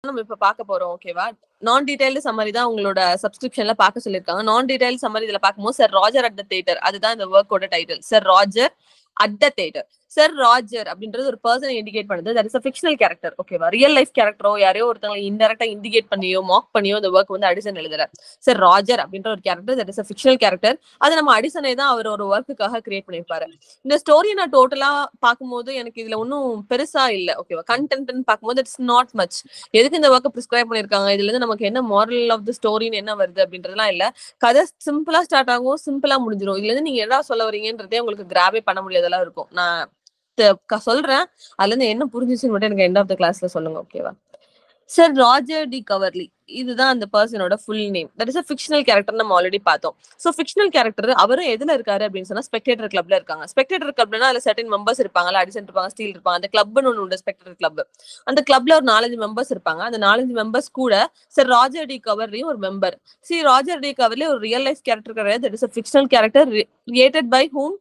நம்ம இப்ப பார்க்க போறோம் ஓகேவா நான் டீடைல்டு சம்மரி தான் உங்களோட சப்ஸ்கிரிப்ஷன்ல பார்க்க சொல்லிருக்காங்க நான் டீடைல் சம்மரி இதுல பார்க்கும்போது Sir Roger at the theatre அதுதான் இந்த ஒர்க்கோட title Sir Roger at the theatre Sir Roger அப்படின்றது ஒரு பர்சனை இண்டிகேட் பண்ணுது that is a fictional character ஓகேவா ரியல் லைஃப் கேரக்டரோ யாரையோ ஒருத்தவங்களை இன்டெரக்டா இண்டிகேட் பண்ணியோ மாக் பண்ணியோ இந்த ஒர்க் வந்து அடிசன் எழுதுற சார் ராஜர் அப்படின்ற ஒரு character that is a fictional character அது நம்ம அடிசனை தான் அவர் ஒரு ஒர்க்குக்காக கிரியேட் பண்ணிருப்பாரு இந்த ஸ்டோரி நான் டோட்டலா பார்க்கும்போது எனக்கு இதுல ஒன்றும் பெருசா இல்ல ஓகேவா கண்டென்ட்னு பார்க்கும்போது இட்ஸ் நாட் மச் எதுக்கு இந்த ஒர்க்கை ப்ரிஸ்கிரைப் பண்ணிருக்காங்க இதுல இருந்து நமக்கு என்ன மாரல் ஆஃப் த ஸ்டோரின்னு என்ன வருது அப்படின்றதுலாம் இல்ல கதை சிம்பிளா ஸ்டார்ட் ஆகும் சிம்பிளா முடிஞ்சிடும் இதுல இருந்து நீங்க என்ன சொல்ல வரீங்கன்றதே உங்களுக்கு கிராபே பண்ண முடியாதெல்லாம் இருக்கும் நான் த- க- சொல்றேன் அதுல இருந்து என்ன புரிஞ்சிச்சுன்னு மட்டும் எனக்கு எண்ட் ஆஃப் த கிளாஸ்ல சொல்லுங்க ஓகேவா சார் ராஜர் டி கவர்லி இதுதான் அந்த பர்சனோட full name that is a fictional character நம்ம ஆல்ரெடி பார்த்தோம் ஸோ ஃபிக்ஷனல் கேரக்டர் அவரும் எதுல இருக்காரு அப்படின்னு சொன்னா ஸ்பெக்டேட்டர் கிளப்ல இருக்காங்க ஸ்பெக்டேட்டர் கிளப்னா அதுல சர்டன் மெம்பர்ஸ் இருப்பாங்கல்ல அடிசன் இருப்பாங்க ஸ்டீல் இருப்பாங்க அந்த கிளப்னு ஒன்று உண்டு ஸ்பெக்டேட்டர் கிளப் அந்த கிளப்ல ஒரு நாலஞ்சு மெம்பர்ஸ் இருப்பாங்க அந்த நாலஞ்சு மெம்பர்ஸ் கூட சார் ராஜர் டி கவர்லியும் ஒரு member see Roger de Coverley ஒரு ரியல் லைஃப் கேரக்டர் கிடையாது that is a fictional character created by whom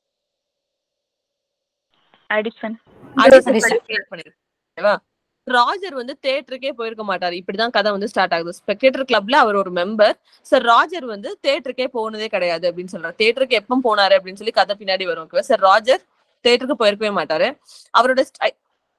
Addison Roger வந்து தேட்டருக்கே போயிருக்க மாட்டாரு இப்படிதான் கதை வந்து ஸ்டார்ட் ஆகுது ஸ்பெக்டேட்டர் கிளப்ல அவர் ஒரு மெம்பர் சார் ராஜர் வந்து தேட்டருக்கே போனதே கிடையாது அப்படின்னு சொல்றாரு தேட்டருக்கு எப்போ போனாரு அப்படின்னு சொல்லி கதை பின்னாடி வரும் ஓகேவா சார் ராஜர் தேட்டருக்கு போயிருக்கவே மாட்டாரு அவரோட ஸ்டை-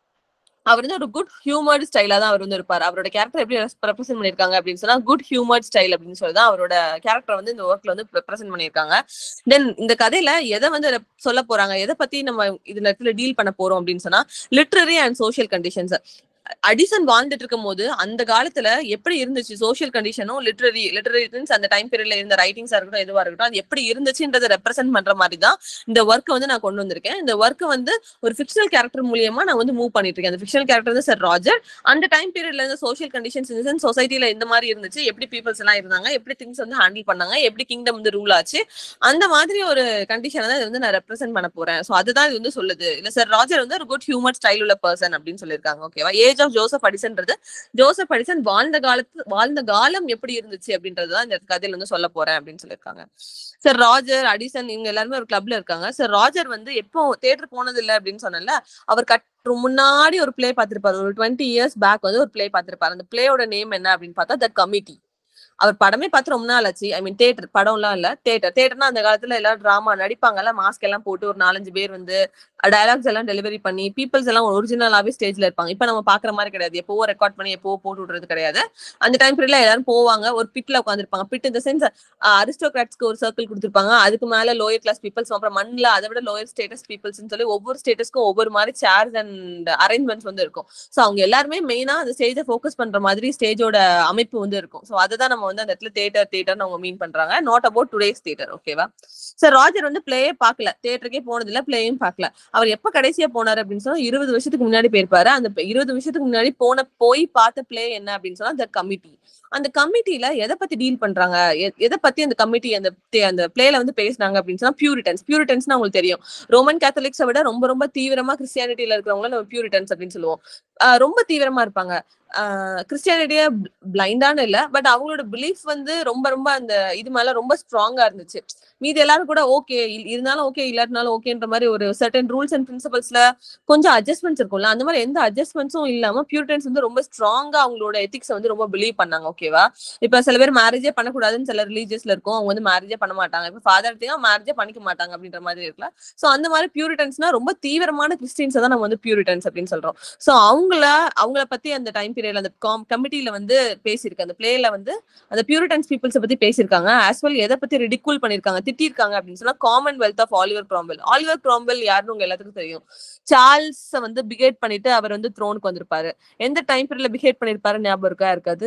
அவர் வந்து ஒரு குட் ஹியூமர்ட் ஸ்டைலா தான் அவர் வந்து இருப்பார் அவரோட கேரக்டர் எப்படி ரெப்ரசென்ட் பண்ணிருக்காங்க அப்படின்னு சொன்னா குட் ஹியூமர்ட் ஸ்டைல் அப்படின்னு சொல்லி தான் அவரோட கேரக்டர் வந்து இந்த ஒர்க்ல வந்து ரெப்ரசென்ட் பண்ணிருக்காங்க தென் இந்த கதையில எதை வந்து rep- சொல்ல போறாங்க எதை பத்தி நம்ம இதுல இடத்துல டீல் பண்ண போறோம் அப்படின்னு சொன்னா literary and social conditions Addison வாழ்ந்துட்டு இருக்கும் போது அந்த காலத்துல எப்படி இருந்துச்சு சோஷியல் கண்டிஷனும் லிட்ரரி லிட்ரரி அந்த டைம் பீரியட்ல இருந்த ரைட்டிங்ஸா இருக்கட்டும் எதுவா இருக்கட்டும் அது எப்படி இருந்துச்சுன்றதை ரெப்ரசென்ட் பண்ற மாதிரி தான் இந்த ஒர்க்கை வந்து நான் கொண்டு வந்திருக்கேன் இந்த ஒர்க்கை வந்து ஒரு ஃபிக்ஷனல் கேரக்டர் மூலியமா நான் வந்து மூவ் பண்ணிட்டு இருக்கேன் அந்த ஃபிக்ஷனல் கேரக்டர் வந்து சார் ராஜர் அந்த டைம் பீரியட்ல இருந்த சோஷியல் கண்டிஷன்ஸ் இந்த சொசைட்டில இந்த மாதிரி இருந்துச்சு எப்படி பீப்புள்ஸ் எல்லாம் இருந்தாங்க எப்படி திங்ஸ் வந்து ஹேண்டில் பண்ணாங்க எப்படி கிங்டம் வந்து ரூல் ஆச்சு அந்த மாதிரி ஒரு கண்டிஷனை தான் இது வந்து நான் ரெப்ரசென்ட் பண்ண போறேன் சோ அதுதான் இது வந்து சொல்லுது இல்ல சார் ராஜர் வந்து ஒரு குட் ஹியூமர் ஸ்டைல் உள்ள பர்சன் அப்படின்னு சொல்லியிருக்காங்க ஓகேவா ஏஜ் ஆஃப் ஜோசப் அடிசன்றது ஜோசப் அடிசன் வாழ்ந்த காலத்து வாழ்ந்த காலம் எப்படி இருந்துச்சு அப்படின்றதுதான் இந்த கதையில வந்து சொல்ல போறேன் அப்படின்னு சொல்லியிருக்காங்க சார் ராஜர் அடிசன் இவங்க எல்லாருமே ஒரு கிளப்ல இருக்காங்க சார் ராஜர் வந்து எப்போ தேட்டர் போனது இல்லை அப்படின்னு சொன்னல அவர் கட் முன்னாடி ஒரு ப்ளே பார்த்திருப்பாரு ஒரு டுவெண்ட்டி இயர்ஸ் பேக் வந்து ஒரு ப்ளே பார்த்திருப்பாரு அந்த பிளேயோட நேம் என்ன அப்படின்னு பார்த்தா த கமிட்டி அவர் படமே பார்த்து ரொம்ப நாள் ஆச்சு ஐ மீன் தேட்டர் படம்லாம் இல்ல தேட்டர் தேட்டர்னா அந்த காலத்துல எல்லாரும் டிராமா நடிப்பாங்கல்ல மாஸ்க் எல்லாம் போட்டு ஒரு நாலஞ்சு பேர் வந்து டயலாக்ஸ் எல்லாம் டெலிவரி பண்ணி பீப்புள்ஸ் எல்லாம் ஒரிஜினலாவே ஸ்டேஜ்ல இருப்பாங்க இப்ப நம்ம பாக்குற மாதிரி கிடையாது எப்பவோ ரெக்கார்ட் பண்ணி எப்பவோ போட்டு விடுறது கிடையாது அந்த டைம் பீரியட்ல எல்லாரும் போவாங்க ஒரு பிட்ல உட்காந்துருப்பாங்க பிட் இந்த சென்ஸ் அரிஸ்டோகிராட்ஸ்க்கு ஒரு சர்க்கிள் கொடுத்துருப்பாங்க அதுக்கு மேல லோயர் கிளாஸ் பீப்புள்ஸ் அப்புறம் மண்ணில் அதை விட லோயர் ஸ்டேட்டஸ் பீப்புள்ஸ் சொல்லி ஒவ்வொரு ஸ்டேட்டஸ்க்கும் ஒவ்வொரு மாதிரி சேர்ஸ் அண்ட் அரேஞ்ச்மெண்ட்ஸ் வந்து இருக்கும் ஸோ அவங்க எல்லாருமே மெயினா அந்த ஸ்டேஜை ஃபோக்கஸ் பண்ற மாதிரி ஸ்டேஜோட அமைப்பு வந்து இருக்கும் ஸோ அதை தான் நம்ம வந்து அந்த இடத்துல தேட்டர் தேட்டர்னு அவங்க மீன் பண்றாங்க நாட் அபவுட் டுடேஸ் தேட்டர் ஓகேவா சார் ராஜர் வந்து பிளேயே பார்க்கல தேட்டருக்கே போனதில்ல பிளேயும் பார்க்கல அவர் எப்ப கடைசியா போனாரு அப்படின்னு சொன்னா இருபது வருஷத்துக்கு முன்னாடி போயிருப்பாரு அந்த ப- இருபது வருஷத்துக்கு முன்னாடி போன போய் பார்த்த பிளே என்ன அப்படின்னு சொன்னா த கமிட்டி அந்த கமிட்டில எதை பத்தி டீல் பண்றாங்க எ- எதை பத்தி அந்த கமிட்டி அந்த தே- அந்த பிளேல வந்து பேசுனாங்க அப்படின்னு சொன்னா பியூரிட்டன்ஸ் பியூரிட்டன்ஸ்னா உங்களுக்கு தெரியும் ரோமன் கேத்தலிக்ஸை விட ரொம்ப ரொம்ப தீவிரமா கிறிஸ்டியானிட்டியில இருக்கிறவங்கள நம்ம பியூரிட்டன்ஸ் அப்படின்னு சொல்லுவோம் ஆஹ் ரொம்ப தீவிரமா இருப்பாங்க கிறிஸ்டியானிட்டிய பிளைண்டான இல்ல பட் அவங்களோட பிலீஃப் வந்து ரொம்ப ரொம்ப அந்த இது மேல ரொம்ப ஸ்ட்ராங்கா இருந்துச்சு மீதி எல்லாரும் கூட ஓகே இருந்தாலும் ஓகே இல்லாட்டினாலும் ஓகேன்ற மாதிரி ஒரு சர்டன் ரூல்ஸ் அண்ட் பிரின்சிபல்ஸ்ல கொஞ்சம் அட்ஜஸ்ட்மெண்ட்ஸ் இருக்கும்ல அந்த மாதிரி எந்த அட்ஜஸ்ட்மெண்ட்ஸும் இல்லாம பியூரிட்டன்ஸ் வந்து ரொம்ப ஸ்ட்ராங்கா அவங்களோட எத்திக்ஸ் வந்து ரொம்ப பிலீவ் பண்ணாங்க ஓகேவா இப்ப சில பேர் மேரேஜே பண்ணக்கூடாதுன்னு சில ரிலீஜியஸ்ல இருக்கும் அவங்க வந்து மேரேஜே பண்ண மாட்டாங்க இப்ப ஃபாதர் எடுத்தீங்க மேரேஜே பண்ணிக்க மாட்டாங்க அப்படின்ற மாதிரி இருக்குல்ல சோ அந்த மாதிரி பியூரிட்டன்ஸ்னா ரொம்ப தீவிரமான கிறிஸ்டின்ஸ் தான் நம்ம வந்து பியூரிட்டன்ஸ் அப்படின்னு சொல்றோம் சோ அவங்கள அவங்கள பத்தி அந்த டைம் பீரியட்ல அந்த கமிட்டில வந்து பேசியிருக்கு அந்த பிளேல வந்து அந்த பியூரிட்டன்ஸ் பீப்புள்ஸ் பத்தி பேசியிருக்காங்க ஆஸ் வெல் எதை பத்தி ரிடிகூல் பண்ணிருக்காங்க திட்டிருக்காங்க அப்படின்னு சொன்னா Commonwealth of Oliver Cromwell Oliver Cromwell யாருன்னு உங்க எல்லாத்துக்கும் தெரியும் சார்ல்ஸ் வந்து பிகேட் பண்ணிட்டு அவர் வந்து த்ரோனுக்கு வந்திருப்பாரு எந்த டைம் பீரியட்ல பிகேட் பண்ணிருப்பாரு ஞாபகம் இருக்கா இருக்காது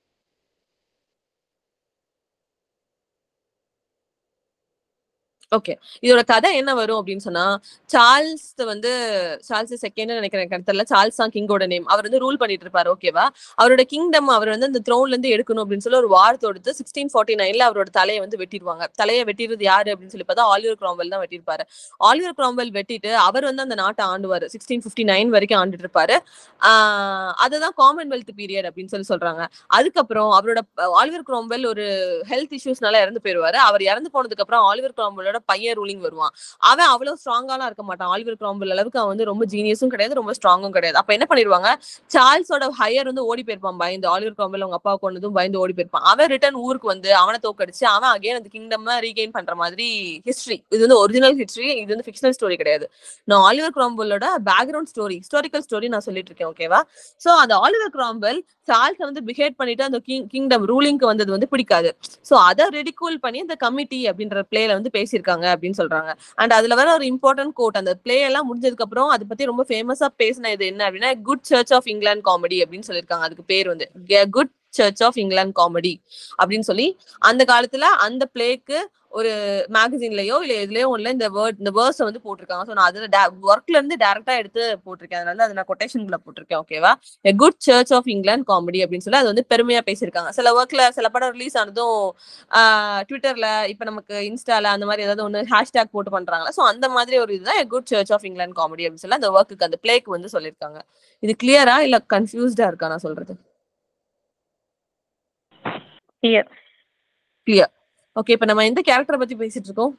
ஓகே இதோட கதை என்ன வரும் அப்படின்னு சொன்னா சார்ல்ஸ் வந்து சார்ல்ஸ் செகண்ட் நினைக்கிறேன் எனக்கு தெரியல சார்ல்ஸ் தான் கிங்கோட நேம் அவர் வந்து ரூல் பண்ணிட்டு இருப்பாரு ஓகேவா அவரோட கிங்டம் அவர் வந்து அந்த த்ரோன்ல இருந்து எடுக்கணும் அப்படின்னு சொல்லி ஒரு வார் தொடுத்து சிக்ஸ்டீன் ஃபார்ட்டி நைன்ல அவரோட தலையை வந்து வெட்டிடுவாங்க தலையை வெட்டிடுறது யாரு அப்படின்னு சொல்லி பார்த்தா ஆலிவர் கிராம்வெல் தான் வெட்டியிருப்பாரு ஆலிவர் கிராம்வெல் வெட்டிட்டு அவர் வந்து அந்த நாட்டை ஆண்டுவார் சிக்ஸ்டீன் ஃபிஃப்டி நைன் வரைக்கும் ஆண்டுட்டு இருப்பாரு ஆஹ் அதுதான் காமன்வெல்த் பீரியட் அப்படின்னு சொல்லி சொல்றாங்க அதுக்கப்புறம் அவரோட ஆலிவர் கிராம்வெல் ஒரு ஹெல்த் இஷ்யூஸ்னால இறந்து போயிருவாரு அவர் இறந்து போனதுக்கு அப்புறம் ஆலிவர் கிராம்வெலோட அவனோட பையன் ரூலிங் வருவான் அவன் அவ்வளவு ஸ்ட்ராங்காலாம் இருக்க மாட்டான் ஆலிவர் கிராம்பிள் அளவுக்கு அவன் வந்து ரொம்ப ஜீனியஸும் கிடையாது ரொம்ப ஸ்ட்ராங்கும் கிடையாது அப்ப என்ன பண்ணிடுவாங்க சார்ல்ஸோட ஹையர் வந்து ஓடி போயிருப்பான் பயந்து ஆலிவர் கிராம்பிள் அவங்க அப்பா கொண்டதும் பயந்து ஓடி போயிருப்பான் அவன் ரிட்டர்ன் ஊருக்கு வந்து அவனை தோக்கடிச்சு அவன் அகைன் அந்த கிங்டம் ரீகெயின் பண்ற மாதிரி ஹிஸ்டரி இது வந்து ஒரிஜினல் ஹிஸ்டரி இது வந்து ஃபிக்ஷனல் ஸ்டோரி கிடையாது நான் ஆலிவர் கிராம்பிளோட பேக்ரவுண்ட் ஸ்டோரி ஹிஸ்டாரிக்கல் ஸ்டோரி நான் சொல்லிட்டு இருக்கேன் ஓகேவா சோ அந்த ஆலிவர் கிராம்பல் சார்ல்ஸ் வந்து பிஹேவ் பண்ணிட்டு அந்த கிங் கிங்டம் ரூலிங்க்கு வந்தது வந்து பிடிக்காது சோ அதை ரெடிகூல் பண்ணி அந்த கமிட்டி அப்படின்ற பிளேல வந்து பேசியிருக்காங்க அப்படின்னு சொல்றாங்க அண்ட் அதுல வர ஒரு இம்பார்ட்டன்ட் கோட் அந்த பிளே எல்லாம் முடிஞ்சதுக்கு அப்புறம் அதை பத்தி ரொம்ப ஃபேமஸா பேசின இது என்ன அப்படின்னா good Church of England comedy அப்படின்னு சொல்லியிருக்காங்க அதுக்கு பேர் வந்து good Church of England comedy அப்படின்னு சொல்லி அந்த காலத்துல அந்த பிளேக்கு ஒரு மேகசின்லயோ இல்ல எதுலயோ ஒண்ணுல இந்த வேர்ட் இந்த வேர்ஸ் வந்து போட்டிருக்காங்க ஸோ நான் அதுல ஒர்க்ல இருந்து டேரக்டா எடுத்து போட்டிருக்கேன் அதனால அதை நான் கொட்டேஷன்ல போட்டிருக்கேன் ஓகேவா a good Church of England comedy அப்படின்னு சொல்லி அது வந்து பெருமையா பேசியிருக்காங்க சில ஒர்க்ல சில படம் ரிலீஸ் ஆனதும் ட்விட்டர்ல இப்ப நமக்கு இன்ஸ்டால அந்த மாதிரி ஏதாவது ஒன்று ஹேஷ்டேக் போட்டு பண்றாங்களா ஸோ அந்த மாதிரி ஒரு இதுதான் a good Church of England comedy அப்படின்னு சொல்லி அந்த ஒர்க்குக்கு அந்த பிளேக்கு வந்து சொல்லியிருக்காங்க இது கிளியரா இல்ல கன்ஃபியூஸ்டா இருக்கா நான் சொல்றது கிளியர் கிளியர் ஓகே இப்ப நம்ம எந்த கேரக்டரை பத்தி பேசிட்டு இருக்கோம்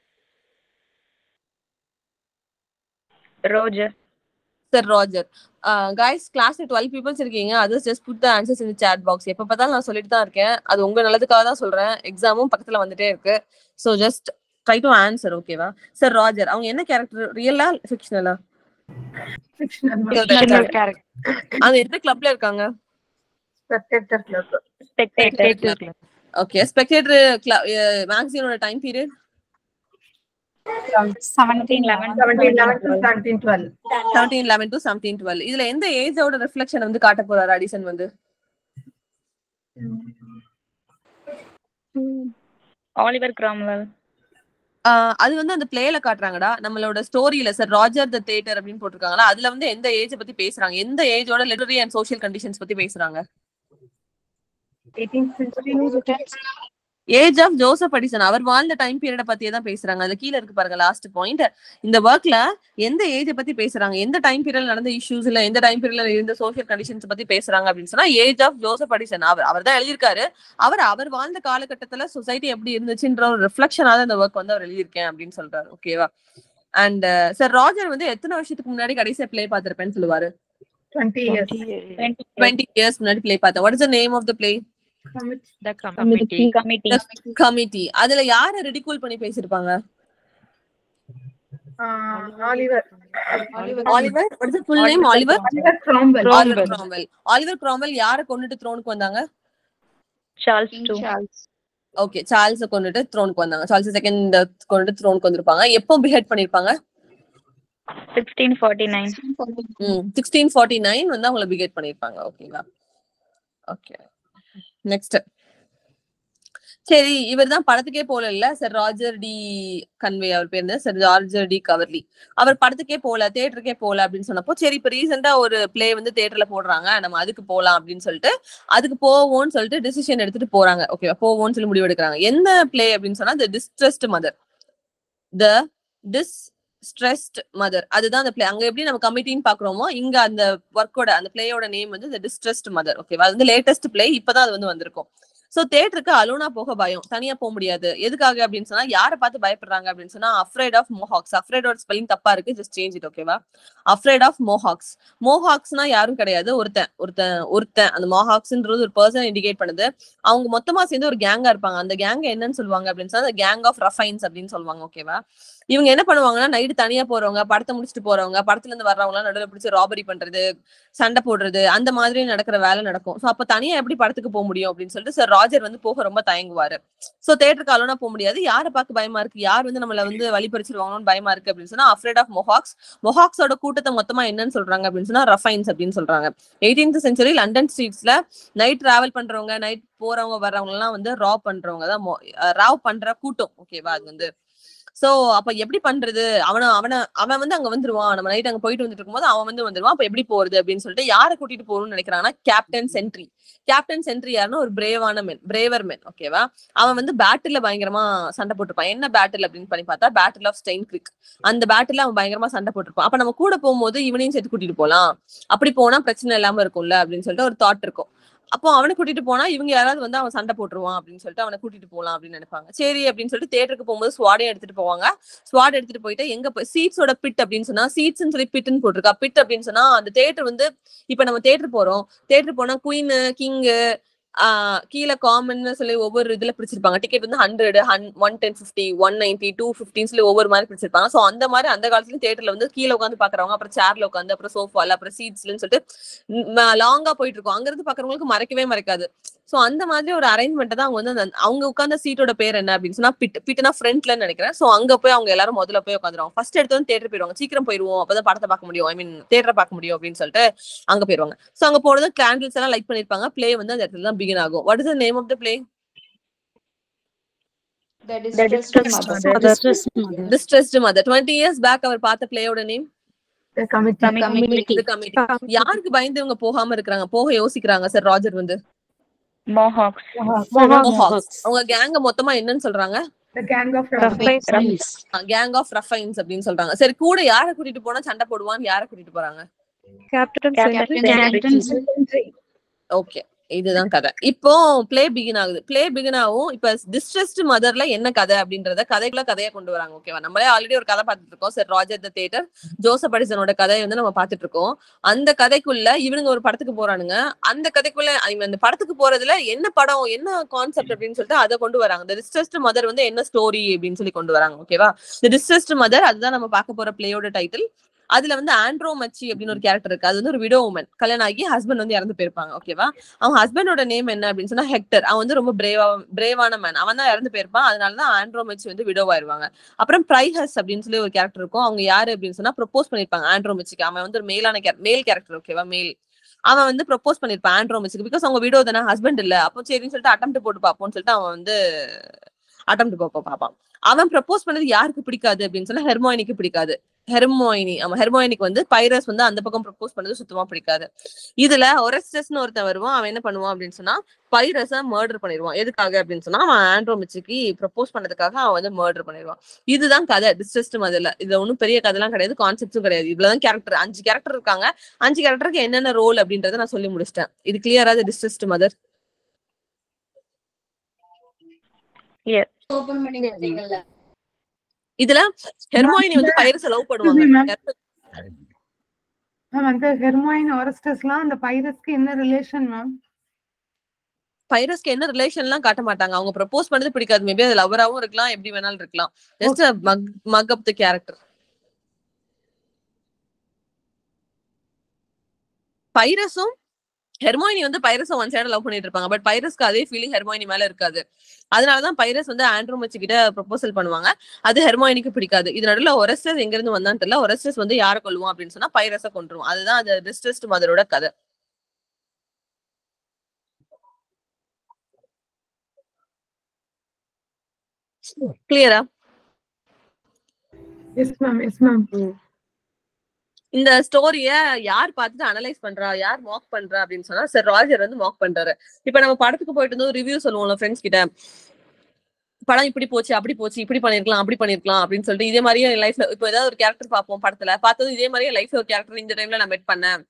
ரோஜர் சார் ராஜர் கைஸ் கிளாஸ்ல டுவெல் பீப்புள்ஸ் இருக்கீங்க others just put the answers in chat box எப்ப பார்த்தாலும் நான் சொல்லிட்டு தான் இருக்கேன் அது உங்க நல்லதுக்காக தான் சொல்றேன் எக்ஸாமும் பக்கத்துல வந்துட்டே இருக்கு so just try to answer ஓகேவா சார் ராஜர் அவங்க என்ன கேரக்டர் ரியலா ஃபிக்ஷனலா Fictional character. அது எந்த கிளப்ல இருக்காங்க Spectator. ஓகே ஸ்பெக்டேட்டர் மேக்ஸினோட time period 17, 11, seventeen eleven to seventeen twelve இதுல எந்த ஏஜோட ரிஃப்ளெக்ஷன் வந்து காட்ட போறாரு அடிசன் வந்து ஆலிவர் கிராம்வெல் ஆஹ் அது வந்து அந்த பிளேல காட்டுறாங்கடா நம்மளோட ஸ்டோரியில சார் ராஜர் த தேட்டர் அப்படின்னு போட்டிருக்காங்களா அதுல வந்து எந்த ஏஜ் பத்தி பேசுறாங்க எந்த ஏஜோட லிட்டரரி அண்ட் சோஷியல் கண்டிஷன்ஸ் பத்தி பேசுறாங்க ஏஜ் ஆஃப் ஜோசப் அடிசன் அவர் வாழ்ந்த டைம் பீரியட பத்தியே தான் பேசுறாங்க அதுல கீழ இருக்கு பாருங்க லாஸ்ட் பாயிண்ட் இந்த ஒர்க்ல எந்த ஏஜ் பத்தி பேசுறாங்க எந்த டைம் பீரியட்ல நடந்த இஷ்யூஸ் இல்ல எந்த டைம் பீரியட்ல இருந்த சோஷியல் கண்டிஷன்ஸ் பத்தி பேசுறாங்க அப்படின்னு சொன்னா ஏஜ் ஆஃப் ஜோசப் அடிசன் அவர் அவர் தான் எழுதியிருக்காரு அவர் அவர் வாழ்ந்த காலகட்டத்துல சொசைட்டி எப்படி இருந்துச்சுன்ற ஒரு ரிஃப்ளெக்ஷனாக இந்த ஒர்க் வந்து அவர் எழுதியிருக்கேன் அப்படின்னு சொல்றாரு ஓகேவா அண்ட் சார் ராஜர் வந்து எத்தனை வருஷத்துக்கு முன்னாடி கடைசியா ப்ளே பார்த்திருப்பேன்னு சொல்லுவாரு 20 டுவெண்ட்டி இயர்ஸ் முன்னாடி ப்ளே பார்த்தேன் what is the name of the play the committee committee committee அதுல யார ரெடிகூல் பண்ணி பேசிருப்பாங்க Oliver Oliver what is full name Oliver Oliver Cromwell Oliver Cromwell Oliver Cromwell யார கொண்டுட்டு த்ரோனுக்கு வந்தாங்க சார்ல்ஸ் டூ ஓகே சார்ல்ஸ் கொண்டுட்டு த்ரோனுக்கு வந்தாங்க சார்ல்ஸ் செகண்ட் கொண்டுட்டு த்ரோனுக்கு வந்திருப்பாங்க எப்போ பிஹெட் பண்ணிருப்பாங்க sixteen forty nine sixteen forty nine வந்து அவங்கள பிகேட் பண்ணிருப்பாங்க ஓகேங்களா ஓகே நெக்ஸ்ட் சரி இவர் தான் படத்துக்கே போல இல்ல சார் ராஜர் டி கன்வே அவர் பேர் என்ன சார் ராஜர் டி கவர்லி அவர் படத்துக்கே போல தியேட்டருக்கே போல அப்படின்னு சொன்னப்போ சரி இப்ப ரீசெண்டா ஒரு பிளே வந்து தியேட்டர்ல போடுறாங்க நம்ம அதுக்கு போலாம் அப்படின்னு சொல்லிட்டு அதுக்கு போவோம்னு சொல்லிட்டு டிசிஷன் எடுத்துட்டு போறாங்க ஓகே போவோம்னு சொல்லி முடிவு எடுக்கிறாங்க எந்த பிளே அப்படின்னு சொன்னா the distressed mother the distressed mother அதுதான் அந்த பிளே அங்க எப்படி நம்ம கமிட்டின்னு பாக்குறோமோ இங்க அந்த ஒர்க்கோட அந்த பிளேயோட நேம் வந்து த டிஸ்ட்ரெஸ்ட் மதர் ஓகேவா அது வந்து லேட்டஸ்ட் பிளே இப்பதான் அது வந்து வந்திருக்கும் சோ தேட்டருக்கு அலோனா போக பயம் தனியா போக முடியாது எதுக்காக அப்படின்னு சொன்னா யாரை பார்த்து பயப்படுறாங்க அப்படின்னு சொன்னா அஃப்ரேட் ஆஃப் மோஹாக்ஸ் அஃப்ரேடோட ஸ்பெல்லிங் தப்பா இருக்கு ஜஸ்ட் சேஞ்ச் இட் ஓகேவா அஃப்ரேட் ஆஃப் மோஹாக்ஸ் மோஹாக்ஸ்னா யாரும் கிடையாது ஒருத்தன் ஒருத்தன் ஒருத்தன் அந்த மோஹாக்ஸ்ன்றது ஒரு பர்சன் இண்டிகேட் பண்ணுது அவங்க மொத்தமா சேர்ந்து ஒரு கேங்கா இருப்பாங்க அந்த கேங்க என்னன்னு சொல்லுவாங்க அப்படின்னு சொன்னா கேங் ஆஃப் ரஃபைன்ஸ் அப்படின்னு சொல்லுவாங்க ஓகேவா இவங்க என்ன பண்ணுவாங்கன்னா நைட்டு தனியா போறவங்க படத்தை முடிச்சுட்டு போறவங்க படத்துல இருந்து வர்றவங்க எல்லாம் நடுவில் பிடிச்சி ராபரி பண்றது சண்டை போடுறது அந்த மாதிரி நடக்கிற வேலை நடக்கும் சோ அப்ப தனியா எப்படி படத்துக்கு போக முடியும் அப்படின்னு சொல்லிட்டு சார் ராஜர் வந்து போக ரொம்ப தயங்குவாரு சோ தேட்டருக்கு அலோனா போக முடியாது யாரை பார்க்க பயமா இருக்கு யார் வந்து நம்மள வந்து வழிபறிச்சிருவாங்கன்னு பயமா இருக்கு அப்படின்னு சொன்னா அஃப்ரேட் ஆஃப் மொஹாக்ஸ் மொஹாக்ஸோட கூட்டத்தை மொத்தமா என்னன்னு சொல்றாங்க அப்படின்னு சொன்னா ரஃபைன்ஸ் அப்படின்னு சொல்றாங்க எயிட்டீன்த் சென்ச்சுரி லண்டன் ஸ்ட்ரீட்ஸ்ல நைட் டிராவல் பண்றவங்க நைட் போறவங்க வர்றவங்க எல்லாம் வந்து ரா பண்றவங்க தான் ராவ் பண்ற கூட்டம் ஓகேவா அது வந்து சோ அப்ப எப்படி பண்றது அவன அவன அவன் வந்து அங்க வந்துருவான் நம்ம நைட் அங்க போயிட்டு வந்துட்டு இருக்கும்போது அவன் வந்து வந்துருவான் அப்ப எப்படி போறது அப்படின்னு சொல்லிட்டு யாரை கூட்டிட்டு போகணும்னு நினைக்கிறாங்கன்னா கேப்டன் சென்ட்ரி கேப்டன் சென்ட்ரி யாருன்னா ஒரு பிரேவான மென் பிரேவர் மென் ஓகேவா அவன் வந்து பேட்டில் பயங்கரமா சண்டை போட்டிருப்பான் என்ன பேட்டில் அப்படின்னு பண்ணி பார்த்தா பேட்டில் ஆஃப் ஸ்டெயின் கிரிக் அந்த பேட்டில் அவன் பயங்கரமா சண்டை போட்டிருப்பான் அப்ப நம்ம கூட போகும்போது இவனையும் சேர்த்து கூட்டிட்டு போலாம் அப்படி போனா பிரச்சனை இல்லாம இருக்கும்ல அப்படின்னு சொல்லிட்டு ஒரு தாட் இருக்கும் அப்போ அவனை கூட்டிட்டு போனா இவங்க யாராவது வந்து அவன் சண்டை போட்டுருவான் அப்படின்னு சொல்லிட்டு அவனை கூட்டிட்டு போலாம் அப்படின்னு நினைப்பாங்க சரி அப்படின்னு சொல்லிட்டு தேட்டருக்கு போகும்போது ஸ்வாடையும் எடுத்துட்டு போவாங்க ஸ்வாட் எடுத்துட்டு போயிட்டு எங்க சீட்ஸோட பிட் அப்படின்னு சொன்னா சீட்ஸ்னு சொல்லி பிட்னு போட்டிருக்கா பிட் அப்படின்னு சொன்னா அந்த தேட்டர் வந்து இப்ப நம்ம தேட்டர் போறோம் தேட்டர் போனா குயின் கிங்கு ஆஹ் கீழே காமன் சொல்லி ஒவ்வொரு இதுல பிடிச்சிருப்பாங்க டிக்கெட் வந்து hundred one ten fifty one ninety two ஃபிஃப்டின்னு சொல்லி ஒவ்வொரு மாதிரி பிடிச்சிருப்பாங்க சோ அந்த மாதிரி அந்த காலத்துல தேட்டர்ல வந்து கீழே உட்காந்து பாக்குறவங்க அப்புறம் சேர்ல உட்காந்து அப்புறம் சோஃபால அப்புறம் சீட்ஸ்லன்னு சொல்லிட்டு லாங்கா போயிட்டு இருக்கோம் அங்க இருந்து பாக்குறவங்களுக்கு மறைக்கவே மறைக்காது சோ அந்த மாதிரி ஒரு அரேஞ்ச்மெண்ட் தான் அவங்க வந்து அந்த அவங்க உட்கார்ந்த சீட்டோட பேர் என்ன அப்படின்னு சொன்னா பிட் பிட்னா ஃப்ரண்ட்ல நினைக்கிறேன் சோ அங்க போய் அவங்க எல்லாரும் முதல்ல போய் உட்காந்துருவாங்க ஃபர்ஸ்ட் எடுத்து வந்து தேட்டர் போயிருவாங்க சீக்கிரம் போயிருவோம் அப்பதான் படத்தை பார்க்க முடியும் ஐ மீன் தேட்டரை பார்க்க முடியும் அப்படின்னு சொல்லிட்டு அங்க போயிருவாங்க சோ அங்க போனது கேண்டில்ஸ் எல்லாம் லைட் பண்ணிருப்பாங்க ப்ளே வந்து அந்த இடத்துல தான் பிகின் ஆகும் what is the name of the play The The distressed distressed mother. mother. Distressed mother twenty years back அவர் பார்த்த பிளேயோட name The committee. Committee. Committee யாருக்கு பயந்து இவங்க போகாம இருக்கிறாங்க போக யோசிக்கிறாங்க சார் ராஜர் வந்து Mohawks. Mohawks. அவங்க கேங்க மொத்தமா என்னன்னு சொல்றாங்க The gang of Ruffles. Gang of ruffians அப்படின்னு சொல்றாங்க சரி கூட யார கூட்டிட்டு போனா சண்டை போடுவான்னு யார கூட்டிட்டு போறாங்க Captain Captain Sentry. ஓகே இதுதான் கதை இப்போ ப்ளே பிகின் ஆகுது ப்ளே பிகின் ஆகும் இப்ப டிஸ்ட்ரெஸ்ட் மதர்ல என்ன கதை அப்படின்றத கதைக்குள்ள கதையா கொண்டு வராங்க ஓகேவா நம்மளே ஆல்ரெடி ஒரு கதை பார்த்துட்டு இருக்கோம் sir Roger the theatre Joseph அடிசனோட கதையை வந்து நம்ம பார்த்துட்டு இருக்கோம் அந்த கதைக்குள்ள இவனுங்க ஒரு படத்துக்கு போறானுங்க அந்த கதைக்குள்ள I mean, அந்த படத்துக்கு போறதுல என்ன படம் என்ன கான்செப்ட் அப்படின்னு சொல்லிட்டு அதை கொண்டு வராங்க இந்த டிஸ்ட்ரெஸ்ட் மதர் வந்து என்ன ஸ்டோரி அப்படின்னு சொல்லி கொண்டு வராங்க ஓகேவா இந்த டிஸ்ட்ரெஸ்ட் மதர் அதுதான் நம்ம பார்க்க போற பிளேயோட டைட்டில் அதுல வந்து ஆண்ட்ரோ மச்சி அப்படின்னு ஒரு கேரக்டர் இருக்கு அது வந்து ஒரு விடோ உமன் கல்யாணம் ஆகி ஹஸ்பண்ட் வந்து இறந்து போயிருப்பாங்க ஓகேவா அவன் ஹஸ்பண்டோட நேம் என்ன அப்படின்னு சொன்னா ஹெக்டர் அவன் வந்து ரொம்ப பிரேவா பிரேவான மேன் அவன் தான் இறந்து போயிருப்பான் அதனாலதான் ஆண்ட்ரோ மச்சி வந்து விடோவாயிருவாங்க அப்புறம் பிரைஹஸ் அப்படின்னு சொல்லி ஒரு கேரக்டர் இருக்கும் அவங்க யாரு அப்படின்னு சொன்னா ப்ரொபோஸ் பண்ணிருப்பாங்க ஆண்ட்ரோ மச்சிக்கு அவன் வந்து ஒரு மேலான மேல் கேரக்டர் ஓகேவா மேல் அவன் வந்து ப்ரொபோஸ் பண்ணிருப்பான் ஆண்ட்ரோ மச்சிக்கு பிகாஸ் அவங்க விடோ தானே ஹஸ்பண்ட் இல்ல அப்போ சரின்னு சொல்லிட்டு அட்டம் போட்டு பார்ப்போம்னு சொல்லிட்டு அவன் வந்து அட்டம் பார்ப்போம் பார்ப்பான் அவன் ப்ரப்போஸ் பண்ணது யாருக்கு பிடிக்காது அப்படின்னு சொன்னா ஹெர்மாயினிக்கு பிடிக்காது ஹெர்மாயினி ஆமா ஹெர்மாயினிக்கு வந்து பைரஸ் வந்து அந்த பக்கம் ப்ரப்போஸ் பண்ணது சுத்தமா பிடிக்காது இதுல ஒரஸ்டஸ்னு ஒருத்தன் வருவான் அவன் என்ன பண்ணுவான் அப்படின்னு சொன்னா பைரஸ மர்டர் பண்ணிடுவான் எதுக்காக அப்படின்னு சொன்னா அவன் ஆண்ட்ரோமிச்சுக்கு ப்ரப்போஸ் பண்ணதுக்காக அவன் வந்து மர்டர் பண்ணிடுவான் இதுதான் கதை டிஸ்டஸ்ட் மதில இதுல ஒன்றும் பெரிய கதைலாம் கிடையாது கான்செப்ட்ஸும் கிடையாது இவ்வளவுதான் கேரக்டர் அஞ்சு கேரக்டர் இருக்காங்க அஞ்சு கேரக்டருக்கு என்னென்ன ரோல் அப்படின்றத நான் சொல்லி முடிச்சிட்டேன் இது கிளியரா டிஸ்டஸ்ட் மதர் Open பண்ணி கேட்டீங்கல்ல. இதுல ஹெர்மாயினி வந்து பைரஸ லவ் ma'am. பண்ணுவாங்க மேம் அந்த ஹெர்மாயின் ஆரஸ்டஸ்லாம் அந்த பைரஸ்க்கு என்ன ரிலேஷன் மேம் பைரஸ்க்கு என்ன ரிலேஷன்லாம் காட்ட மாட்டாங்க அவங்க ப்ரப்போஸ் பண்ணது பிடிக்காது மேபி அது லவராவும் இருக்கலாம் எப்படி வேணாலும் இருக்கலாம் just mug mug up the character பைரஸும் ஹெர்மாயினி வந்து பைரஸை ஒன் சைடு லவ் பண்ணிட்டு இருப்பாங்க பட் பைரஸ்க்கு அதே ஃபீலிங் ஹெர்மாயினி மேல இருக்காது அதனாலதான் பைரஸ் வந்து ஆண்ட்ரோமச்சு கிட்ட ப்ரப்போசல் பண்ணுவாங்க அது ஹெர்மாயினிக்கு பிடிக்காது இது நடுவில் ஒரஸ்டஸ் எங்க இருந்து வந்தான்னு தெரியல ஒரஸ்டஸ் வந்து யாரை கொல்லுவான் அப்படின்னு சொன்னா பைரஸை கொண்டுருவான் அதுதான் அது டிஸ்டஸ்ட் மதரோட கதை கிளியரா எஸ் மேம் எஸ் மேம் இந்த ஸ்டோரிய யார் பார்த்துட்டு அனலைஸ் பண்றா யார் மாக் பண்றா அப்படின்னு சொன்னா சார் ராஜர் வந்து மாக் பண்றாரு இப்ப நம்ம படத்துக்கு போயிட்டு வந்து ரிவ்யூ சொல்லுவோம்ல ஃப்ரெண்ட்ஸ் கிட்ட படம் இப்படி போச்சு அப்படி போச்சு இப்படி பண்ணிருக்கலாம் அப்படி பண்ணிருக்கலாம் அப்படின்னு சொல்லிட்டு இதே மாதிரியே லைஃப்ல இப்போ ஏதாவது ஒரு கேரக்டர் பார்ப்போம் படத்துல பார்த்தது இதே மாதிரியே லைஃப்ல ஒரு கேரக்டர் இந்த டைம்ல நான் மெட் பண்ணேன்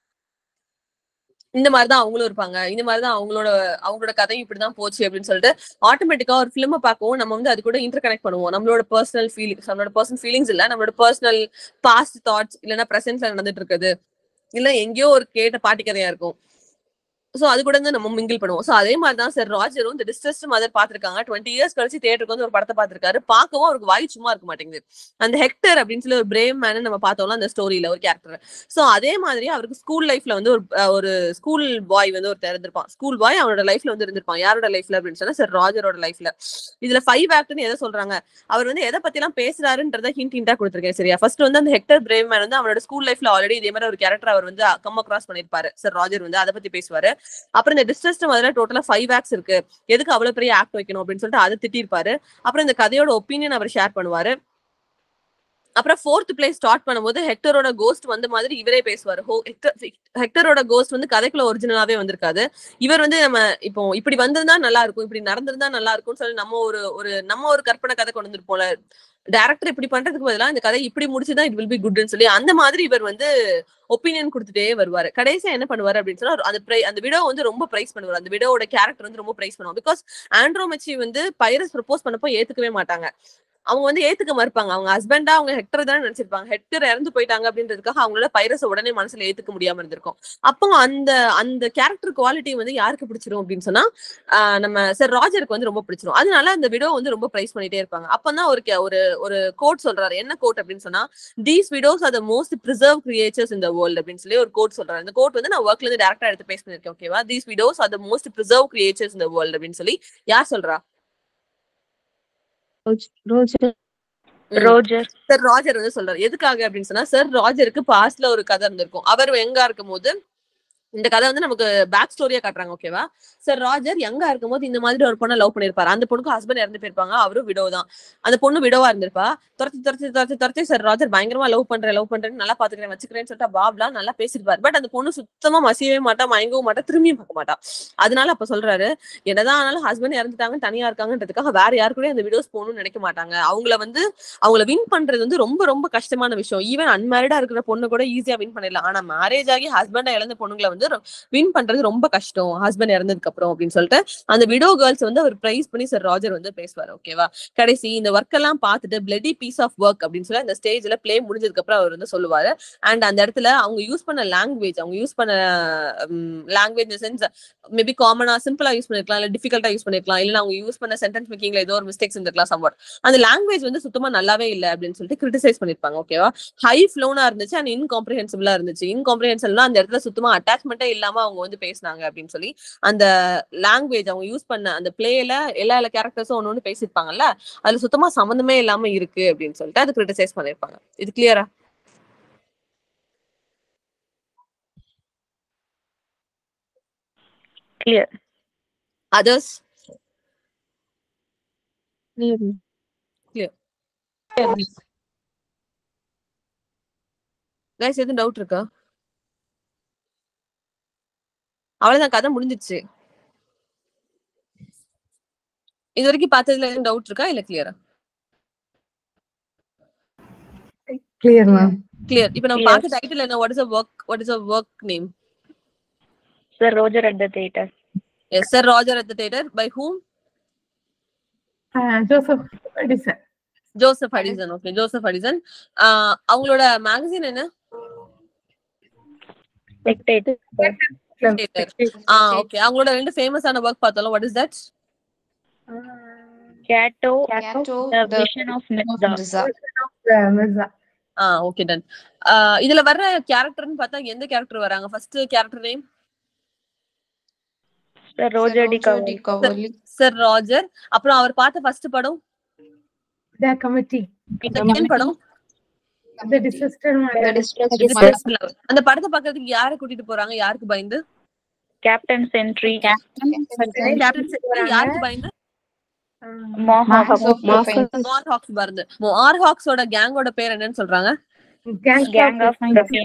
இந்த மாதிரிதான் அவங்களும் இருப்பாங்க இந்த மாதிரிதான் அவங்களோட அவங்களோட கதையும் இப்படிதான் போச்சு அப்படின்னு சொல்லிட்டு ஆட்டோமேட்டிக்கா ஒரு ஃபிலிமை பார்க்கவும் நம்ம வந்து அது கூட இன்டர் கனெக்ட் பண்ணுவோம் நம்மளோட பர்சனல் ஃபீலிங்ஸ் நம்மளோட பர்சனல் ஃபீலிங்ஸ் இல்ல நம்மளோட பர்சனல் பாஸ்ட் தாட்ஸ் இல்லைன்னா பிரசன்ட்ல நடந்துட்டு இருக்குது இல்ல எங்கேயோ ஒரு கேட்ட பாட்டி கதையா இருக்கும் சோ அது கூட வந்து நம்ம மிங்கிள் பண்ணுவோம் சோ அதே மாதிரி தான் சார் ராஜரும் இந்த டிஸ்டஸ்ட் மதர் பாத்திருக்காங்க டுவெண்ட்டி இயர்ஸ் கழிச்சு தேட்டருக்கு வந்து ஒரு படத்தை பார்த்திருக்காரு பார்க்கவும் அவருக்கு வாய் சும்மா இருக்க மாட்டேங்குது அந்த ஹெக்டர் அப்படின்னு சொல்லி ஒரு பிரேவ் மேன் நம்ம பார்த்தோம்ல அந்த ஸ்டோரியில ஒரு கேரக்டர் சோ அதே மாதிரி அவருக்கு ஸ்கூல் லைஃப்ல வந்து ஒரு அஹ், ஒரு ஸ்கூல் பாய் வந்து ஒரு இருந்திருப்பான் ஸ்கூல் பாய் அவனோட லைஃப்ல வந்து இருந்திருப்பான் யாரோட லைஃப்ல அப்படின்னு சொன்னா சார் ராஜரோட லைஃப்ல இதுல ஃபைவ் ஆக்ட்னு எதை சொல்றாங்க அவர் வந்து எதை பத்தி எல்லாம் பேசுறாருன்றத ஹிண்ட் ஹிண்டா கொடுத்துருக்கேன் சரியா ஃபர்ஸ்ட் வந்து அந்த ஹெக்டர் பிரேவ் மேன் வந்து அவனோட ஸ்கூல் லைஃப்ல ஆல்ரெடி இதே மாதிரி ஒரு கேரக்டர் அவர் வந்து கம் அக்ராஸ் பண்ணிருப்பாரு சார் ராஜர் வந்து அதை பத்தி பேசுவாரு அப்புறம் இந்த டிஸ்டஸ்ட் முதல்ல டோட்டலா ஃபைவ் ஆக்ட்ஸ் இருக்கு எதுக்கு அவ்வளவு பெரிய ஆக்ட் வைக்கணும் அப்படின்னு சொல்லிட்டு அதை திட்டிருப்பாரு அப்புறம் இந்த கதையோட ஒப்பீனியன் அவர் ஷேர் பண்ணுவாரு அப்புறம் ஃபோர்த் பிளே ஸ்டார்ட் பண்ணும்போது ஹெக்டரோட கோஸ்ட் வந்த மாதிரி இவரே பேசுவார் ஹோ ஹெக்டர் ஹெக்டரோட கோஸ்ட் வந்து கதைக்குள்ள ஒரிஜினலாவே வந்திருக்காது இவர் வந்து நம்ம இப்போ இப்படி வந்திருந்தா நல்லா இருக்கும் இப்படி நடந்திருந்தா நல்லா இருக்கும்னு சொல்லி நம்ம ஒரு ஒரு நம்ம ஒரு கற்பனை கதை கொண்டு வந்திருப்போம்ல டேரக்டர் இப்படி பண்றதுக்கு பதிலா இந்த கதை இப்படி முடிச்சுதான் இட் வில் பி குட்னு சொல்லி அந்த மாதிரி இவர் வந்து ஒப்பீனியன் கொடுத்துட்டே வருவாரு கடைசியா என்ன பண்ணுவாரு அப்படின்னு சொன்னா அந்த pri- அந்த விடோ வந்து ரொம்ப பிரைஸ் பண்ணுவார் அந்த விடோவோட கேரக்டர் வந்து ரொம்ப பிரைஸ் பண்ணுவாங்க பிகாஸ் ஆண்ட்ரோமச்சி வந்து பைரஸ் ப்ரப்போஸ் பண்ணப்போ ஏத்துக்கவே மாட்டாங்க அவங்க வந்து ஏத்துக்க மறுப்பாங்க அவங்க ஹஸ்பண்டா அவங்க ஹெக்டர் தானே நினைச்சிருப்பாங்க ஹெக்டர் இறந்து போயிட்டாங்க அப்படின்றதுக்காக அவங்களால பைரஸ் உடனே மனசுல ஏத்துக்க முடியாம இருந்திருக்கும் அப்போ அந்த அந்த கேரக்டர் குவாலிட்டி வந்து யாருக்கு பிடிச்சிரும் அப்படின்னு சொன்னா ஆஹ் நம்ம சார் ராஜருக்கு வந்து ரொம்ப பிடிச்சிரும் அதனால அந்த விடோ வந்து ரொம்ப பிரைஸ் பண்ணிட்டே இருப்பாங்க அப்பதான் ஒரு கே- ஒரு ஒரு கோட் சொல்றாரு என்ன கோட் அப்படின்னு சொன்னா these widows are the most preserve creatures இந்த வேர்ல்ட் அப்படின்னு சொல்லி ஒரு கோட் சொல்றாரு அந்த கோட் வந்து நான் ஒர்க்ல இருந்து டேரக்டா எடுத்து பேச பண்ணிருக்கேன் ஓகேவா these widows are the most preserve creatures இந்த வேர்ல்ட் அப்படின்னு சொல்லி யார் சொல்றா ரோஜர் ம். ரோஜர் சார் ராஜர் வந்து சொல்றாரு எதுக்காக அப்படின்னு சொன்னா சார் ராஜருக்கு பாஸ்ட்ல ஒரு கதை இருந்திருக்கும் அவர் எங்க இருக்கும் போது இந்த கதை வந்து நமக்கு பேக் ஸ்டோரியா காட்டுறாங்க ஓகேவா சார் ராஜர் யங்கா இருக்கும்போது இந்த மாதிரி ஒரு பொண்ணை லவ் பண்ணிருப்பாரு அந்த பொண்ணுக்கு ஹஸ்பண்ட் இறந்து போயிருப்பாங்க அவரும் விடோ தான் அந்த பொண்ணு விடோவா இருந்திருப்பா துரத்தி துரத்தி துரத்தி துரத்தி சார் ராஜர் பயங்கரமா லவ் பண்றேன் லவ் பண்றேன்னு நல்லா பாத்துக்கிறேன் வச்சுக்கிறேன்னு சொல்லிட்டு பாப்லாம் நல்லா பேசிருப்பாரு பட் அந்த பொண்ணு சுத்தமா மசியவே மாட்டா மயங்கவும் மாட்டா திரும்பியும் பார்க்க மாட்டா அதனால அப்ப சொல்றாரு என்னதான் ஆனாலும் ஹஸ்பண்ட் இறந்துட்டாங்க தனியா இருக்காங்கன்றதுக்காக வேற யாரு கூட அந்த விடோஸ் போகணும்னு நினைக்க மாட்டாங்க அவங்கள வந்து அவங்கள வின் பண்றது வந்து ரொம்ப ரொம்ப கஷ்டமான விஷயம் ஈவன் அன்மேரிடா இருக்கிற பொண்ணு கூட ஈஸியா வின் பண்ணிடலாம் ஆனா மேரேஜ் ஆகி ஹஸ்பண்டா இழந்த பொண்ணுங்களை வந்து வின் பண்றது ரொம்ப கஷ்டம் ஹஸ்பண்ட் இறந்ததுக்கு அப்புறம் அப்படின்னு சொல்லிட்டு அந்த விடோ கேர்ள்ஸ் வந்து அவர் பிரைஸ் பண்ணி சார் ராஜர் வந்து பேசுவார் ஓகேவா கடைசி இந்த ஒர்க் எல்லாம் பார்த்துட்டு பிளடி பீஸ் ஆஃப் ஒர்க் அப்படின்னு சொல்லி அந்த ஸ்டேஜ்ல ப்ளே முடிஞ்சதுக்கு அப்புறம் அவர் வந்து சொல்லுவாரு அண்ட் அந்த இடத்துல அவங்க யூஸ் பண்ண லாங்குவேஜ் அவங்க யூஸ் பண்ண லாங்குவேஜ் சென்ஸ் மேபி காமனா சிம்பிளா யூஸ் பண்ணிருக்கலாம் இல்ல டிஃபிகல்ட்டா யூஸ் பண்ணிருக்கலாம் இல்ல அவங்க யூஸ் பண்ண சென்டென்ஸ் மேக்கிங்ல ஏதோ ஒரு மிஸ்டேக்ஸ் இருந்திருக்கலாம் சம்வாட் அந்த லாங்குவேஜ் வந்து சுத்தமா நல்லாவே இல்ல அப்படின்னு சொல்லிட்டு கிரிட்டிசைஸ் பண்ணிருப்பாங்க ஓகேவா ஹை ஃப்ளோனா இருந்துச்சு அண்ட் இன்காம்ப்ரிஹென்சிபிளா இருந்துச்சு இன்காம்ப்ரிஹென்சிபிளா அந்த இடத்துல சுத்தமா அட்டாச்மெண்ட்டே இல்லாம அவங்க வந்து பேசினாங்க அப்படின்னு சொல்லி அந்த லாங்குவேஜ் அவங்க யூஸ் பண்ண அந்த பிளேல எல்லா எல்லா கேரக்டர்ஸும் ஒன்னு ஒன்று பேசியிருப்பாங்கல்ல அதுல சுத்தமா சம்மந்தமே இல்லாம இருக்கு அப்படின்னு சொல்லிட்டு அது கிரிட்டிசைஸ் பண்ணிருப்பாங்க இது கிளியரா கிளியர் அதர்ஸ் clear கைஸ் எதுவும் டவுட் இருக்கா அவ்வளவுதான் கதை முடிஞ்சிச்சு இது வரைக்கும் பார்த்ததுல எதுவும் டவுட் இருக்கா இல்ல கிளியரா கிளியர் மேம் கிளியர் இப்போ நம்ம Clear. பார்த்த டைட்டில் என்ன what is a work what is a work name sir Roger at the theatre yes sir Roger at the theatre by whom Joseph Addison Joseph Addison okay Joseph Addison அவங்களோட magazine என்ன spectator ஆ okay அவங்களோட ரெண்டு ஃபேமஸான work பார்த்தோம் what is that Cato Cato, the the vision of Vision of Mirza Mirza. Ah okay done இதுல வர்ற கேரக்டர்னு பார்த்தா எந்த கேரக்டர் வராங்க first character name sir Roger de Roger Di Coverley Cavalli. Sir Roger அப்புறம் அவர் பார்த்த ஃபர்ஸ்ட் படம் த கமிட்டி செகண்ட் படம் த டிசிஸ்டர் The Distressed இது Mind. first love. அந்த படத்தை பார்க்கறதுக்கு யாரை கூட்டிட்டு போறாங்க யாருக்கு பயந்து captain Sentry Captain Captain Secretary யாருக்கு பயந்து Mohawk Marks of Profanity. Mohawks பயந்து மார் ஹாக்ஸோட கேங்கோட பேர் என்னன்னு சொல்றாங்க கேங் ஆஃப்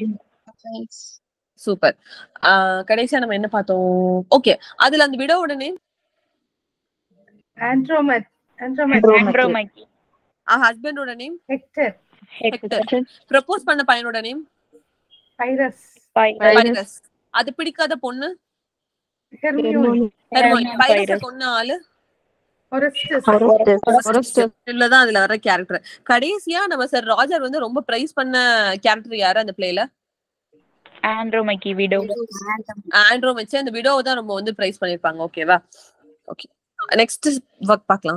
சூப்பர் கடைசியா நம்ம என்ன பார்த்தோம் ஓகே அதுல அந்த விடோவோட நேம் ஆண்ட்ரோமத் ஆண்ட்ரோமத் ஆண்ட்ரோமைக்கி ஹஸ்பண்டோட நேம் ஹெக்டர் ஹெக்டர் ப்ரப்போஸ் பண்ண பையனோட நேம் பைரஸ் பைரஸ் அது பிடிக்காத பொண்ணு ஹெர்மியோன் ஹெர்மோனி பைரஸ Pyrrhus. கொன்ன ஆளு ஒரஸ்டஸ் இல்லதான் அதுல வர கேரக்டர் கடைசியா நம்ம சார் ராஜர் வந்து ரொம்ப பிரைஸ் பண்ண கேரக்டர் யாரு அந்த பிளேல ஆண்ட்ரோமைக்கி விடோ ஆண்ட்ரோ வச்சு அந்த விடோ தான் ரொம்ப வந்து பிரைஸ் பண்ணிருப்பாங்க ஓகேவா ஓகே நெக்ஸ்ட் ஒர்க் பார்க்கலாம்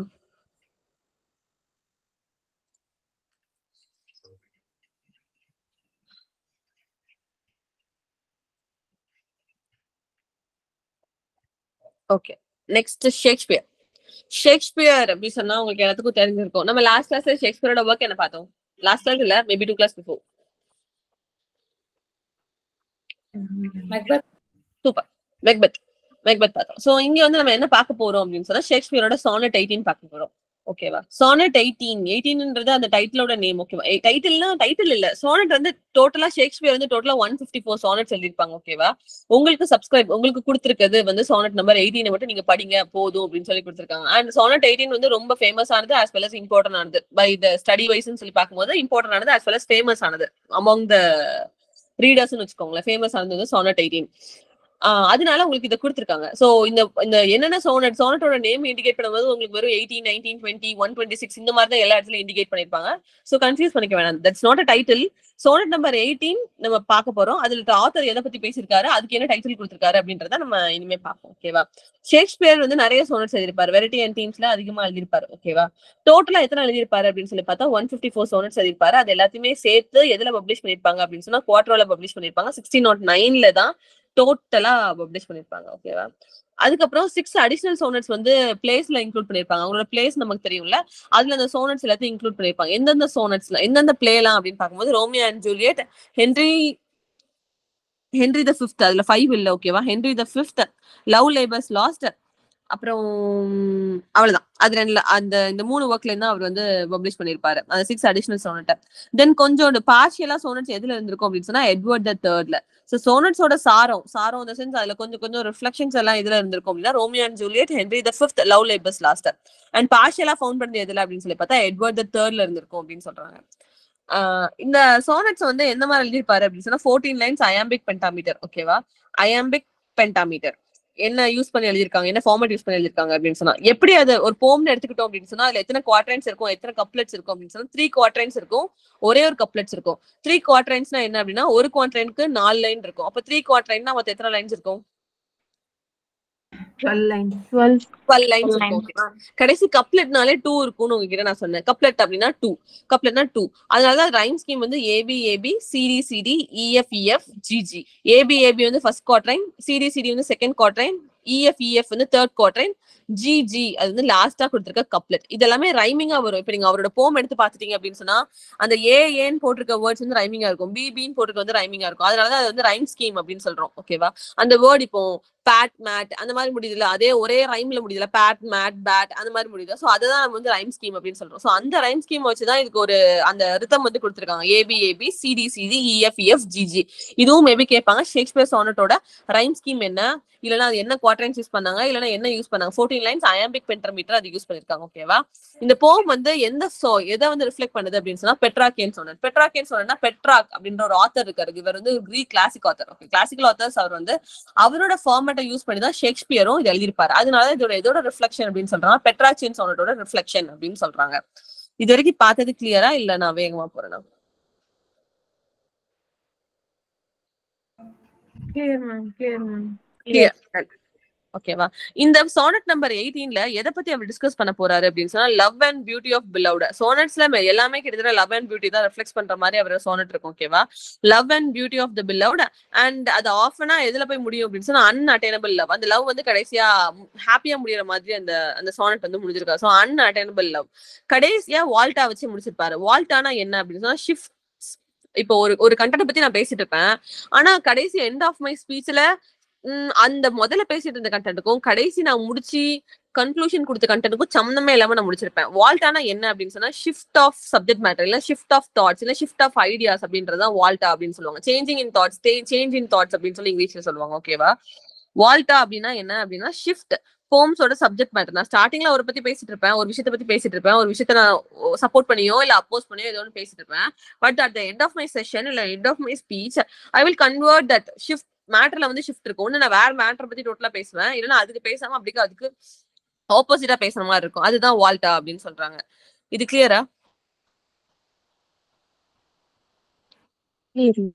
ஓகே நெக்ஸ்ட் ஷேக்ஸ்பியர் ஷேக்ஸ்பியர் அப்படி சொன்னா உங்களுக்கு எல்லாத்துக்கும் தெரிஞ்சிருக்கும் நம்ம லாஸ்ட் கிளாஸ்ல ஷேக்ஸ்பியரோட ஒர்க் என்ன பார்த்தோம் லாஸ்ட் கிளாஸ் இல்ல maybe two class before super Macbeth Macbeth பார்த்தோம் சோ இங்க வந்து நம்ம என்ன பார்க்க போறோம் அப்படின்னு சொன்னா ஷேக்ஸ்பியரோட சானட் எயிட்டின் பார்க்க போறோம் ஓகேவா சானட் எயிட்டீன் எயிட்டீன்ன்றது அந்த டைட்டிலோட நேம் ஓகேவா டைட்டில்னா டைட்டில் இல்ல சானட் வந்து டோட்டலா ஷேக்ஸ்பியர் வந்து டோட்டலா ஒன் பிப்டி ஃபோர் சானட்ஸ் எழுதிருப்பாங்க ஓகேவா உங்களுக்கு சப்ஸ்கிரைப் உங்களுக்கு கொடுத்துருக்கிறது வந்து சானட் நம்பர் எயிட்டீனை மட்டும் நீங்க படிங்க போதும் அப்படின்னு சொல்லி கொடுத்துருக்காங்க அண்ட் சானட் எயிட்டீன் வந்து ரொம்ப ஃபேமஸ் ஆனது as well as இம்பார்ட்டன்ட் ஆனது பை த ஸ்டடி வைஸ்னு சொல்லி பார்க்கும்போது இம்பார்ட்டன்ட் ஆனது as well as ஃபேமஸ் ஆனது அமாங் த ரீடர்ஸ்னு வச்சுக்கோங்களேன் ஃபேமஸ் ஆனது வந்து சானட் எயிட்டீன் ஆஹ் அதனால உங்களுக்கு இதை கொடுத்துருக்காங்க சோ இந்த இந்த என்னென்ன சோனட் சோனட்டோட நேம் இண்டிகேட் பண்ணும்போது உங்களுக்கு வெறும் eighteen nineteen twenty one twenty six இந்த மாதிரி தான் எல்லா இடத்துலயும் இண்டிகேட் பண்ணிருப்பாங்க சோ கன்ஃபியூஸ் பண்ணிக்க வேணாம் that's not a title sonnet number eighteen நம்ம பார்க்க போறோம் அதுல ஆத்தர் எதை பத்தி பேசியிருக்காரு அதுக்கு என்ன டைட்டில் கொடுத்திருக்காரு அப்படின்றத நம்ம இனிமே பார்ப்போம் ஓகேவா ஷேக்ஸ்பியர் வந்து நிறைய சோனட்ஸ் எழுதிருப்பாரு வெரைட்டி அண்ட் டீம்ஸ்ல அதிகமா எழுதிருப்பாரு ஓகேவா டோட்டலா எத்தனை எழுதிருப்பாரு அப்படின்னு சொல்லி பார்த்தா ஒன் பிப்டி ஃபோர் சோனட்ஸ் எழுதிருப்பாரு அது எல்லாத்தையுமே சேர்த்து எதுல பப்ளிஷ் பண்ணிருப்பாங்க அப்படின்னு சொன்னா குவார்டரோல பப்ளிஷ் பண்ணிருப்பாங்க சிக்ஸ்டீன் நாட் நைன்ல தான் டோட்டலா பப்ளிஷ் பண்ணிருப்பாங்க ஓகேவா அதுக்கப்புறம் சிக்ஸ் அடிஷனல் சோனட்ஸ் வந்து பிளேஸ்ல இன்க்ளூட் பண்ணிருப்பாங்க அவங்களோட பிளேஸ் நமக்கு தெரியும்ல அதுல அந்த சோனட்ஸ் எல்லாத்தையும் இன்க்ளூட் பண்ணிருப்பாங்க எந்தெந்த சோனட்ஸ்ல எந்தெந்த பிளேலாம் அப்படின்னு பார்க்கும்போது Romeo and Juliet Henry Henry the fifth அதுல ஃபைவ் இல்ல ஓகேவா Henry the fifth love labour's lost அப்புறம் அவ்வளவுதான் அது ரெண்டுல அந்த இந்த மூணு ஒர்க்ல இருந்தா அவர் வந்து பப்ளிஷ் பண்ணிருப்பாரு அந்த சிக்ஸ் அடிஷனல் சோனட் தென் கொஞ்சம் பார்ஷியலா சோனட்ஸ் எதுல இருந்திருக்கும் அப்படின்னு சொன்னா எட்வர்ட் த தேர்ட்ல ஸோ சோனட்ஸோட சாரம் சாரம் இந்த சென்ஸ் அதுல கொஞ்சம் கொஞ்சம் ரிஃப்ளெக்ஷன்ஸ் எல்லாம் இதுல இருந்திருக்கும் அப்படின்னா Romeo and Juliet Henry the fifth love labour's lost and பார்ஷியலா ஃபவுண்ட் பண்ணது எதுல அப்படின்னு சொல்லி பார்த்தா எட்வர்ட் த தேர்ட்ல இருந்திருக்கும் அப்படின்னு சொல்றாங்க ஆஹ் இந்த சோனட்ஸ் வந்து எந்த மாதிரி எழுதியிருப்பாரு அப்படின்னு சொன்னா ஃபோர்டீன் லைன்ஸ் அயாம்பிக் பென்டாமீட்டர் ஓகேவா அயாம்பிக் பென்டாமீட்டர் என்ன யூஸ் பண்ணி எழுதிருக்காங்க என்ன ஃபார்மேட் யூஸ் பண்ணி எழுதிருக்காங்க அப்படின்னு சொன்னா எப்படி அது ஒரு போம்னு எடுத்துக்கிட்டோம் அப்படின்னு சொன்னா அதுல எத்தனை குவாட்ரைன்ஸ் இருக்கும் எத்தனை கப்லெட்ஸ் இருக்கும் அப்படின்னு சொன்னா த்ரீ குவாட்ரைன்ஸ் இருக்கும் ஒரே ஒரு கப்லெட்ஸ் இருக்கும் த்ரீ குவாட்ரைன்ஸ்னா என்ன அப்படின்னா ஒரு குவாட்ரைனுக்கு நாலு லைன் இருக்கும் அப்ப த்ரீ குவாட்ரைன்னா மொத்தம் எத்தனை லைன்ஸ் இருக்கும் twelve line twelve twelve lines Twelve இருக்கும் okay வா? கடைசி கப்லெட்னாலே டூ இருக்கும்னு உங்ககிட்ட நான் சொன்னேன் கப்லெட் அப்படின்னா டூ கப்லெட்னா டூ அதனாலதான் ரைம் ஸ்கீம் வந்து A B A B C D C D E F E F G G A B A B வந்து ஃபர்ஸ்ட் குவாட்ரைன் சிடி சிடி வந்து செகண்ட் குவாட்ரைன் இஎஃப் இஎஃப் வந்து தேர்ட் குவாட்ரைன் ஜிஜி அது வந்து லாஸ்டா கொடுத்துருக்க கப்லெட் இது எல்லாமே ரைமிங்கா வரும் இப்ப நீங்க அவரோட போம் எடுத்து பாத்துட்டீங்க அப்படின்னு சொன்னா அந்த ஏ ஏன்னு போட்டிருக்க வேர்ட்ஸ் வந்து ரைமிங்கா இருக்கும் பி பின்னு போட்டிருக்க வந்து ரைமிங்கா இருக்கும் அதனாலதான் அது வந்து ரைம் ஸ்கீம் அப்படின்னு சொல்றோம் ஓகேவா அந்த வேர்ட் இப்போ பேட் மேட் அந்த மாதிரி முடியுதுல அதே ஒரே ரைம்ல முடியுதுல பேட் மேட் பேட் அந்த மாதிரி முடியுது ஸோ அதுதான் நம்ம வந்து ரைம் ஸ்கீம் அப்படின்னு சொல்றோம் ஸோ அந்த ரைம் ஸ்கீம் வச்சுதான் இதுக்கு ஒரு அந்த ரித்தம் வந்து கொடுத்துருக்காங்க A B A B C D C D E F E F G G இதுவும் மேபி கேட்பாங்க ஷேக்ஸ்பியர் சானட்டோட ரைம் ஸ்கீம் என்ன இல்லைன்னா அது என்ன குவாட்ரைன்ஸ் யூஸ் பண்ணாங்க இல்லைன்னா என்ன யூஸ் பண்ணாங்க ஃபோர்டீன் லைன்ஸ் அயாம்பிக் பென்டர்மீட்டர் அது யூஸ் பண்ணிருக்காங்க ஓகேவா இந்த போம் வந்து எந்த சோ எதை வந்து ரிஃப்ளெக்ட் பண்ணுது அப்படின்னு சொன்னா பெட்ராக்கேன் சொன்னேன் பெட்ராக்கேன் சொன்னா பெட்ராக் அப்படின்ற ஒரு ஆத்தர் இருக்காரு இவர் வந்து Greek classic author okay classical authors அவர் வந்து அவரோட ஃபார்மேட்டை யூஸ் பண்ணி தான் ஷேக்ஸ்பியரும் இது எழுதியிருப்பாரு அதனால இதோட எதோட ரிஃப்ளெக்ஷன் அப்படின்னு சொல்றாங்க பெட்ராச்சியன் சோனட்டோட ரிஃப்ளெக்ஷன் அப்படின்னு சொல்றாங்க இது வரைக்கும் பார்த்தது கிளியரா இல்ல நான் வேகமா போறேனா clear ma'am clear ma'am clear ஓகேவா இந்த சோனட் நம்பர் எயிட்டீன்ல எதை பத்தி அவர் டிஸ்கஸ் பண்ண போறாரு அப்படின்னு சொன்னா love and beauty of beloved சோனட்ஸ்ல எல்லாமே கிட்டத்தட்ட லவ் அண்ட் பியூட்டி தான் ரெஃப்ளெக்ட் பண்ற மாதிரி அவர் சோனட் இருக்கும் ஓகேவா love and beauty of the beloved and அது ஆஃபனா எதுல போய் முடியும் அப்படின்னு சொன்னா அன்அட்டைனபிள் லவ் அந்த லவ் வந்து கடைசியா ஹாப்பியா முடியற மாதிரி அந்த அந்த சோனட் வந்து முடிஞ்சிருக்காரு ஸோ அன்அட்டைனபிள் லவ் கடைசியா வால்ட்டா வச்சு முடிச்சிருப்பாரு வால்ட்டானா என்ன அப்படின்னு சொன்னா ஷிஃப்ட் இப்போ ஒரு ஒரு கண்டென்ட் பத்தி நான் பேசிட்டு இருப்பேன் ஆனா கடைசி எண்ட் ஆஃப் மை ஸ்பீச்ல அந்த முதல்ல பேசிட்டு இருந்த கண்டென்ட்டுக்கும் கடைசி நான் முடிச்சு கன்க்ளூஷன் கொடுத்த கண்டென்ட்டுக்கும் சம்மந்தமே இல்லாம நான் முடிச்சிருப்பேன் வால்ட்டானா என்ன அப்படின்னு சொன்னா ஷிஃப்ட் ஆஃப் சப்ஜெக்ட் மேட்டர் இல்ல ஷிஃப்ட் ஆஃப் தாட்ஸ் இல்ல ஷிஃப்ட் ஆஃப் ஐடியாஸ் அப்படின்றதான் வால்ட்டா அப்படின்னு சொல்லுவாங்க changing in thoughts change in thoughts அப்படின்னு சொல்லி இங்கிலீஷ்ல சொல்லுவாங்க ஓகேவா வால்ட்டா அப்படின்னா என்ன அப்படின்னா ஷிஃப்ட் போம்ஸோட சப்ஜெக்ட் மேட்டர் நான் ஸ்டார்டிங்ல ஒரு பத்தி பேசிட்டு இருப்பேன் ஒரு விஷயத்த பத்தி பேசிட்டு இருப்பேன் ஒரு விஷயத்த நான் சப்போர்ட் பண்ணியோ இல்ல அப்போஸ் பண்ணியோ ஏதோ ஒன்று பேசிட்டு இருப்பேன் but at the end of my session இல்ல end of my speech I will convert that shift மேட்டர்ல வந்து ஷிஃப்ட் இருக்கும் ஒண்ணு நான் வேற மேட்டர் பத்தி டோட்டலா பேசுவேன் இல்லைன்னா அதுக்கு பேசாம அப்படிக்கு அதுக்கு ஆப்போசிட்டா பேசுற மாதிரி இருக்கும் அதுதான் வால்ட்டா அப்படின்னு சொல்றாங்க இது கிளியரா clear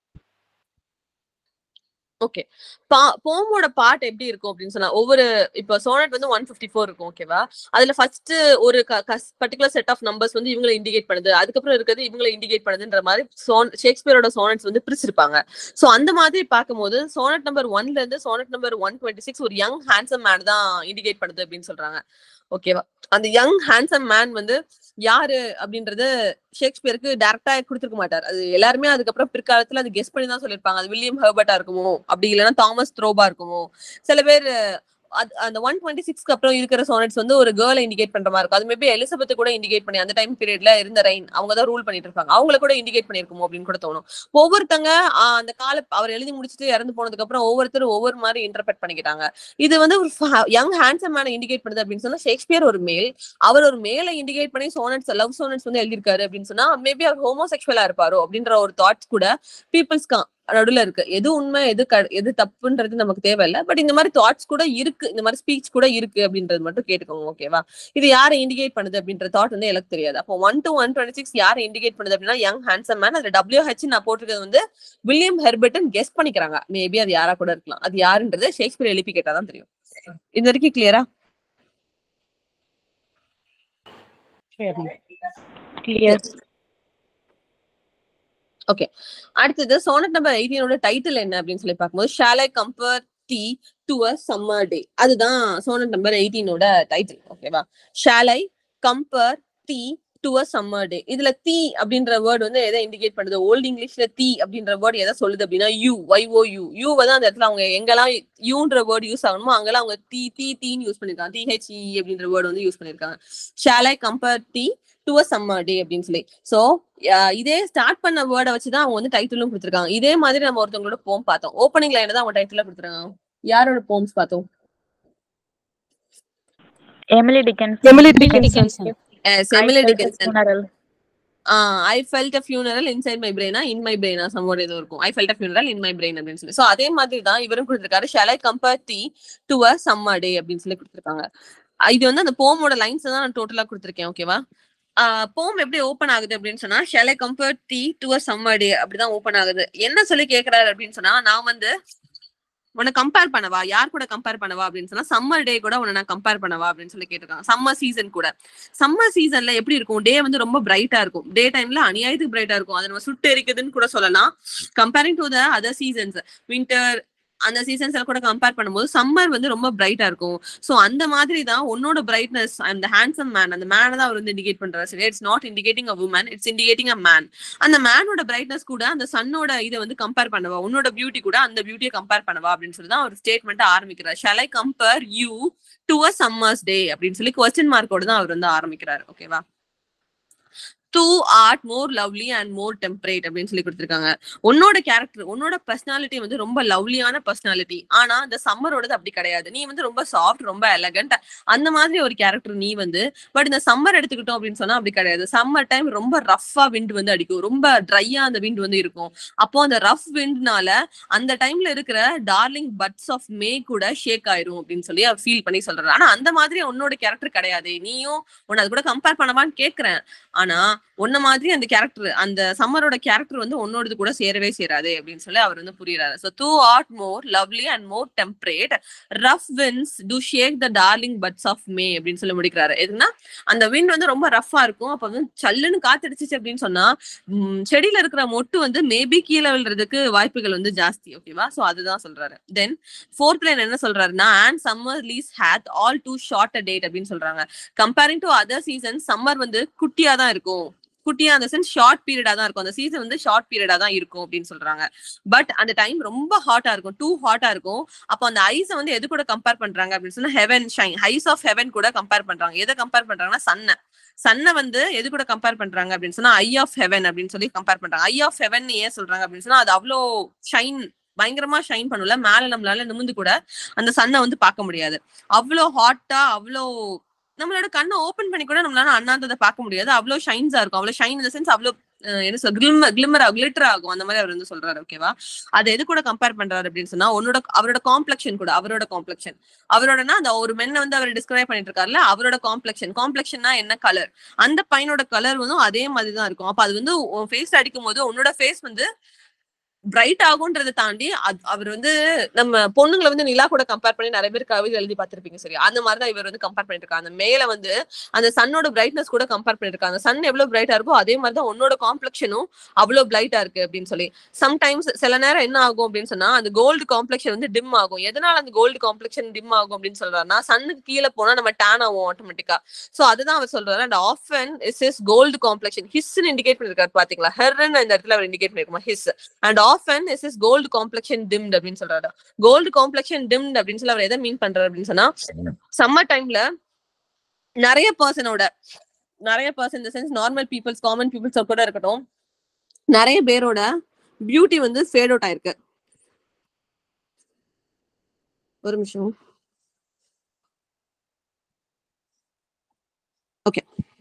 ஓகே பா போமோட பார்ட் எப்படி இருக்கும் அப்படின்னு சொன்னா ஒவ்வொரு இப்போ சோனட் வந்து ஒன் பிப்டி ஃபோர் இருக்கும் ஓகேவா அதுல ஃபர்ஸ்ட் ஒரு பர்டிகுலர் செட் ஆஃப் நம்பர்ஸ் வந்து இவங்களை இண்டிகேட் பண்ணுது அதுக்கப்புறம் இருக்கிறது இவங்களை இண்டிகேட் பண்ணுதுன்ற மாதிரி சோன் ஷேக்ஸ்பியரோட சோனட்ஸ் வந்து பிரிச்சிருப்பாங்க சோ அந்த மாதிரி பார்க்கும்போது சோனட் நம்பர் ஒன்ல இருந்து sonnet number one twenty six ஒரு யங் ஹேண்ட்ஸம் மேன் தான் இண்டிகேட் பண்ணுது அப்படின்னு சொல்றாங்க ஓகேவா அந்த யங் ஹேண்ட்ஸம் மேன் வந்து யாரு அப்படின்றது ஷேக்ஸ்பியருக்கு டேரக்டா கொடுத்துருக்க மாட்டார் அது எல்லாருமே அதுக்கப்புறம் பிற்காலத்துல அது கெஸ் பண்ணி தான் சொல்லியிருப்பாங்க அது வில்லியம் ஹெர்பர்ட்டா இருக்குமோ அப்படி இல்லைன்னா தாமஸ் த்ரோபா இருக்குமோ சில பேர் அது- அந்த ஒன் டுவெண்ட்டி சிக்ஸ்க்கு அப்புறம் இருக்கிற சோனட்ஸ் வந்து ஒரு கேர்ளை இண்டிகேட் பண்ற மாதிரி இருக்கும் அது மேபி எலிசபெத் கூட இண்டிகேட் பண்ணி அந்த டைம் பீரியட்ல இருந்த ரெயின் அவங்க தான் ரூல் பண்ணிட்டு இருப்பாங்க அவங்கள கூட இண்டிகேட் பண்ணிருக்குமோ அப்படின்னு கூட தோணும் ஒவ்வொருத்தங்க ஆஹ், அந்த கால அவர் எழுதி முடிச்சுட்டு இறந்து போனதுக்கு அப்புறம் ஒவ்வொருத்தரும் ஒவ்வொரு மாதிரி இன்டர்பிரட் பண்ணிக்கிட்டாங்க இது வந்து ஒரு யங் ஹேண்ட்ஸம் மேனை இண்டிகேட் பண்ணுது அப்படின்னு சொன்னா ஷேக்ஸ்பியர் ஒரு மேல் அவர் ஒரு மேலை இண்டிகேட் பண்ணி சோனட்ஸ் லவ் சோனட்ஸ் வந்து எழுதியிருக்காரு அப்படின்னு சொன்னா மேபி அவர் ஹோமோசெக்சுவலா இருப்பாரோ அப்படின்ற ஒரு தாட்ஸ் கூட பீப்புள்ஸ்க்கு நடுவுல இருக்கு எது உண்மை எது க- எது தப்புன்றது நமக்கு தேவையில்ல பட் இந்த மாதிரி தாட்ஸ் கூட இருக்கு இந்த மாதிரி ஸ்பீச் கூட இருக்கு அப்படின்றது மட்டும் கேட்டுக்கோங்க ஓகேவா இது யாரை இண்டிகேட் பண்ணுது அப்படின்ற தாட் வந்து எனக்கு தெரியாது அப்போ one to one twenty six யாரை இண்டிகேட் பண்ணுது அப்படின்னா யங் ஹேண்ட்ஸம் மேன் அதுல டபிள்யூஹெச் நான் போட்டிருக்கிறது வந்து வில்லியம் ஹெர்பர்ட்னு கெஸ் பண்ணிக்கிறாங்க மேபி அது யாரா கூட இருக்கலாம் அது யாருன்றது ஷேக்ஸ்பியர் எழுப்பி கேட்டாதான் தெரியும் இது வரைக்கும் கிளியரா Clear. அடுத்தது சோனட் நம்பர் எயிட்டீனோட டைட்டில் என்ன அப்படின்னு சொல்லி பார்க்கும்போது shall I compare thee to a summer day அதுதான் சோனட் நம்பர் எயிட்டீனோட டைட்டில் ஓகேவா shall I compare thee to a summer day இதுல தீ அப்படின்ற வேர்ட் வந்து எதை இண்டிகேட் பண்ணுது ஓல்ட் இங்கிலீஷ்ல தீ அப்படின்ற வேர்ட் எதை சொல்லுது அப்படின்னா you Y O U you தான் அந்த இடத்துல அவங்க எங்கெல்லாம் யூன்ற வேர்ட் யூஸ் ஆகணுமோ அங்கெல்லாம் அவங்க டி டி தீன்னு யூஸ் பண்ணிருக்காங்க டிஹெச்இ அப்படின்ற வேர்ட் வந்து யூஸ் பண்ணிருக்காங்க shall I compare thee to a summer day அப்படின்னு சொல்லி சோ இதே ஸ்டார்ட் பண்ண வேர்டை வச்சுதான் அவங்க வந்து டைட்டிலும் கொடுத்துருக்காங்க இதே மாதிரி நம்ம ஒருத்தவங்களோட போம் பார்த்தோம் ஓப்பனிங் லைன் தான் அவங்க டைட்டில கொடுத்துருக்காங்க யாரோட போம்ஸ் பார்த்தோம் Emily Dickinson. Emily Dickinson. செமிலி I felt a Dickinson funeral. I felt a funeral inside my பிரெயினா இன் மை பிரெயினா சம்வோட் ஏதோ இருக்கும் I felt a funeral in my brain அப்படின்னு சொல்லி சோ அதே மாதிரி தான் இவரும் கொடுத்திருக்காரு shall I compare thee to a summer day அப்படின்னு சொல்லி கொடுத்திருக்காங்க அஹ் இது வந்து அந்த போமோட லைன்ஸ் தான் நான் டோட்டலா கொடுத்திருக்கேன் ஓகேவா போம் எப்படி ஓபன் ஆகுது அப்படின்னு சொன்னா shall I compare thee to a summer day அப்படிதான் ஓபன் ஆகுது என்ன சொல்லி கேக்குறாரு அப்படின்னு சொன்னா நான் வந்து உன்னை கம்பேர் பண்ணவா யார் கூட கம்பேர் பண்ணவா அப்படின்னு சொன்னா சம்மர் டே கூட உன்னை நான் கம்பேர் பண்ணவா அப்படின்னு சொல்லி கேட்டிருக்காங்க சம்மர் சீசன் கூட சம்மர் சீசன்ல எப்படி இருக்கும் டே வந்து ரொம்ப பிரைட்டா இருக்கும் டே டைம்ல அநியாயத்துக்கு பிரைட்டா இருக்கும் அதை நம்ம சுட்டு எரிக்குதுன்னு கூட சொல்லலாம் comparing to the other seasons winter அந்த சீசன்ஸ்ல கூட கம்பேர் பண்ணும்போது சம்மர் வந்து ரொம்ப பிரைட்டா இருக்கும் சோ அந்த மாதிரி தான் உன்னோட பிரைட்னஸ் அந்த ஹேண்ட்ஸம் மேன் அந்த மேனை தான் அவர் வந்து இண்டிகேட் பண்றாரு சரி it's not indicating a woman it's indicating a man அந்த மேனோட பிரைட்னஸ் கூட அந்த சன்னோட இதை வந்து கம்பேர் பண்ணவா உன்னோட பியூட்டி கூட அந்த பியூட்டியை கம்பேர் பண்ணவா அப்படின்னு சொல்லி தான் ஒரு ஸ்டேட்மெண்ட் ஆரம்பிக்கிறார் shall I compare you to a summers day அப்படின்னு சொல்லி கொஸ்டின் மார்க்கோட தான் அவர் வந்து ஆரம்பிக்கிறாரு ஓகேவா thou art more lovely and more temperate அப்படின்னு சொல்லி கொடுத்துருக்காங்க உன்னோட கேரக்டர் உன்னோட பர்சனாலிட்டி வந்து ரொம்ப லவ்லியான பர்சனாலிட்டி ஆனா இந்த சம்மரோடது அப்படி கிடையாது நீ வந்து ரொம்ப சாஃப்ட் ரொம்ப எலகண்ட் அந்த மாதிரி ஒரு கேரக்டர் நீ வந்து பட் இந்த சம்மர் எடுத்துக்கிட்டோம் அப்படின்னு சொன்னா அப்படி கிடையாது சம்மர் டைம் ரொம்ப ரஃபா விண்ட் வந்து அடிக்கும் ரொம்ப ட்ரையா அந்த விண்ட் வந்து இருக்கும் அப்போ அந்த ரஃப் விண்ட்னால அந்த டைம்ல இருக்கிற டார்லிங் பட்ஸ் ஆஃப் மே கூட ஷேக் ஆயிரும் அப்படின்னு சொல்லி அவர் ஃபீல் பண்ணி சொல்றாரு ஆனா அந்த மாதிரி உன்னோட கேரக்டர் கிடையாது நீயும் உன்னை அது கூட கம்பேர் பண்ணவான்னு கேக்குறேன் ஆனா உன்ன மாதிரி அந்த கேரக்டர் அந்த சம்மரோட கேரக்டர் வந்து உன்னோடது கூட சேரவே சேராது அப்படின்னு சொல்லி அவர் வந்து புரியுறாரு so thou art more lovely and more temperate rough winds do shake the darling buds of May அப்படின்னு சொல்லி முடிக்கிறாரு எதுனா அந்த விண்ட் வந்து ரொம்ப ரஃபா இருக்கும் அப்ப வந்து சல்லுன்னு காத்தடிச்சிச்சு அப்படின்னு சொன்னா உம், செடியில இருக்கிற மொட்டு வந்து மேபி கீழே விழுறதுக்கு வாய்ப்புகள் வந்து ஜாஸ்தி ஓகேவா சோ அதுதான் சொல்றாரு தென் ஃபோர்த் லைன் என்ன சொல்றாருன்னா and summer lease hath all too short a date அப்படின்னு சொல்றாங்க comparing to other season summer வந்து குட்டியா தான் இருக்கும் குட்டியா அந்த சென்ஸ் ஷார்ட் பீரியடா தான் இருக்கும் அந்த சீசன் வந்து ஷார்ட் பீரியடா தான் இருக்கும் அப்படின்னு சொல்றாங்க பட் அந்த டைம் ரொம்ப ஹாட்டா இருக்கும் டூ ஹாட்டா இருக்கும் அப்போ அந்த ஐஸ வந்து எது கூட கம்பேர் பண்றாங்க அப்படின்னு சொன்னா heaven shine eyes of heaven கூட கம்பேர் பண்றாங்க எதை கம்பேர் பண்றாங்கன்னா சன்னை சன்னை வந்து எது கூட கம்பேர் பண்றாங்க அப்படின்னு சொன்னா ஐ ஆஃப் ஹெவன் அப்படின்னு சொல்லி கம்பேர் பண்றாங்க ஐ ஆஃப் ஹெவன் ஏன் சொல்றாங்க அப்படின்னு சொன்னா அது அவ்வளோ ஷைன் பயங்கரமா ஷைன் பண்ணும்ல மேல நம்மளால நிமிந்து கூட அந்த சன்னை வந்து பார்க்க முடியாது அவ்வளோ ஹாட்டா அவ்வளோ நம்மளோட கண்ணை ஓபன் பண்ணி கூட நம்மளால அண்ணாந்ததை பார்க்க முடியாது அவ்வளோ ஷைன்ஸா இருக்கும் அவ்வளோ ஷைன் இந்த சென்ஸ் அவ்வளோ அஹ், என்ன சொல் கிளிமர் கிளிமர் கிளிட்டர் ஆகும் அந்த மாதிரி அவர் வந்து சொல்றாரு ஓகேவா அது எது கூட கம்பேர் பண்றாரு அப்படின்னு சொன்னா உன்னோட அவரோட காம்ப்ளெக்ஷன் கூட அவரோட காம்ப்ளெக்ஷன் அவரோடனா அந்த ஒரு மென்ன வந்து அவர் டிஸ்கிரைப் பண்ணிட்டு இருக்காருல்ல அவரோட காம்ப்ளெக்ஷன் காம்ப்ளெக்ஷன்னா என்ன கலர் அந்த பையனோட கலர் வந்து அதே மாதிரி தான் இருக்கும் அப்ப அது வந்து உன் ஃபேஸ் அடிக்கும் போது உன்னோட ஃபேஸ் வந்து பிரைட் ஆகுன்றதை தாண்டி அது- அவர் வந்து நம்ம பொண்ணுங்களை வந்து நிலா கூட கம்பேர் பண்ணி நிறைய பேர் கவிதை எழுதி பார்த்திருப்பீங்க சரி அந்த மாதிரி தான் இவர் வந்து கம்பேர் பண்ணிட்டு இருக்காங்க அந்த மேல வந்து அந்த சன்னோட பிரைட்னஸ் கூட கம்பேர் பண்ணிருக்காங்க சன் எவ்வளவு பிரைட்டா இருக்கோ அதே மாதிரி தான் உன்னோட காம்ப்ளெக்ஷனும் அவ்வளவு பிரைட்டா இருக்கு அப்படின்னு சொல்லி சம்டைம்ஸ் சில நேரம் என்ன ஆகும் அப்படின்னு சொன்னா அந்த கோல்டு காம்ப்ளெக்ஷன் வந்து டிம் ஆகும் எதனால அந்த கோல்டு காம்ப்ளெக்ஷன் டிம் ஆகும் அப்படின்னு சொல்றாருன்னா சன்னுக்கு கீழே போனா நம்ம டேன் ஆகும் ஆட்டோமேட்டிக்கா சோ அதுதான் அவர் சொல்றாரு and often is is gold complexion ஹிஸ்ன்னு இண்டிகேட் பண்ணிருக்காரு பாத்தீங்களா ஹெர்ன்னு இந்த இடத்துல அவர் இண்டிகேட் பண்ணிருக்கோமா his and often is is gold complexion dimmed அப்படின்னு சொல்றாரு கோல்டு காம்ப்ளெக்ஷன் டிம்ட் அப்படின்னு சொல்லி அவர் எதை மீன் பண்றாரு அப்படின்னு சொன்னா சம்மர் டைம்ல நிறைய பர்சனோட நிறைய பர்சன் இந்த sense normal peoples common peoples கூட இருக்கட்டும் நிறைய பேரோட பியூட்டி வந்து ஃபேட் அவுட் ஆயிருக்கு ஒரு நிமிஷம் okay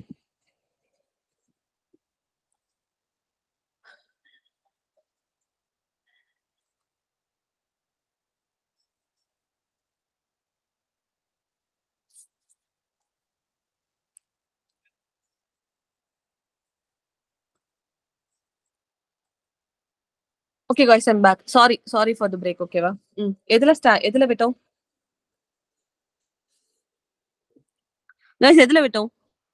okay guys I'm back sorry sorry for the break ஓகேவா ம் எதுல ஸ்டா எதுல விட்டோம் காய்ஸ் எதுல விட்டோம்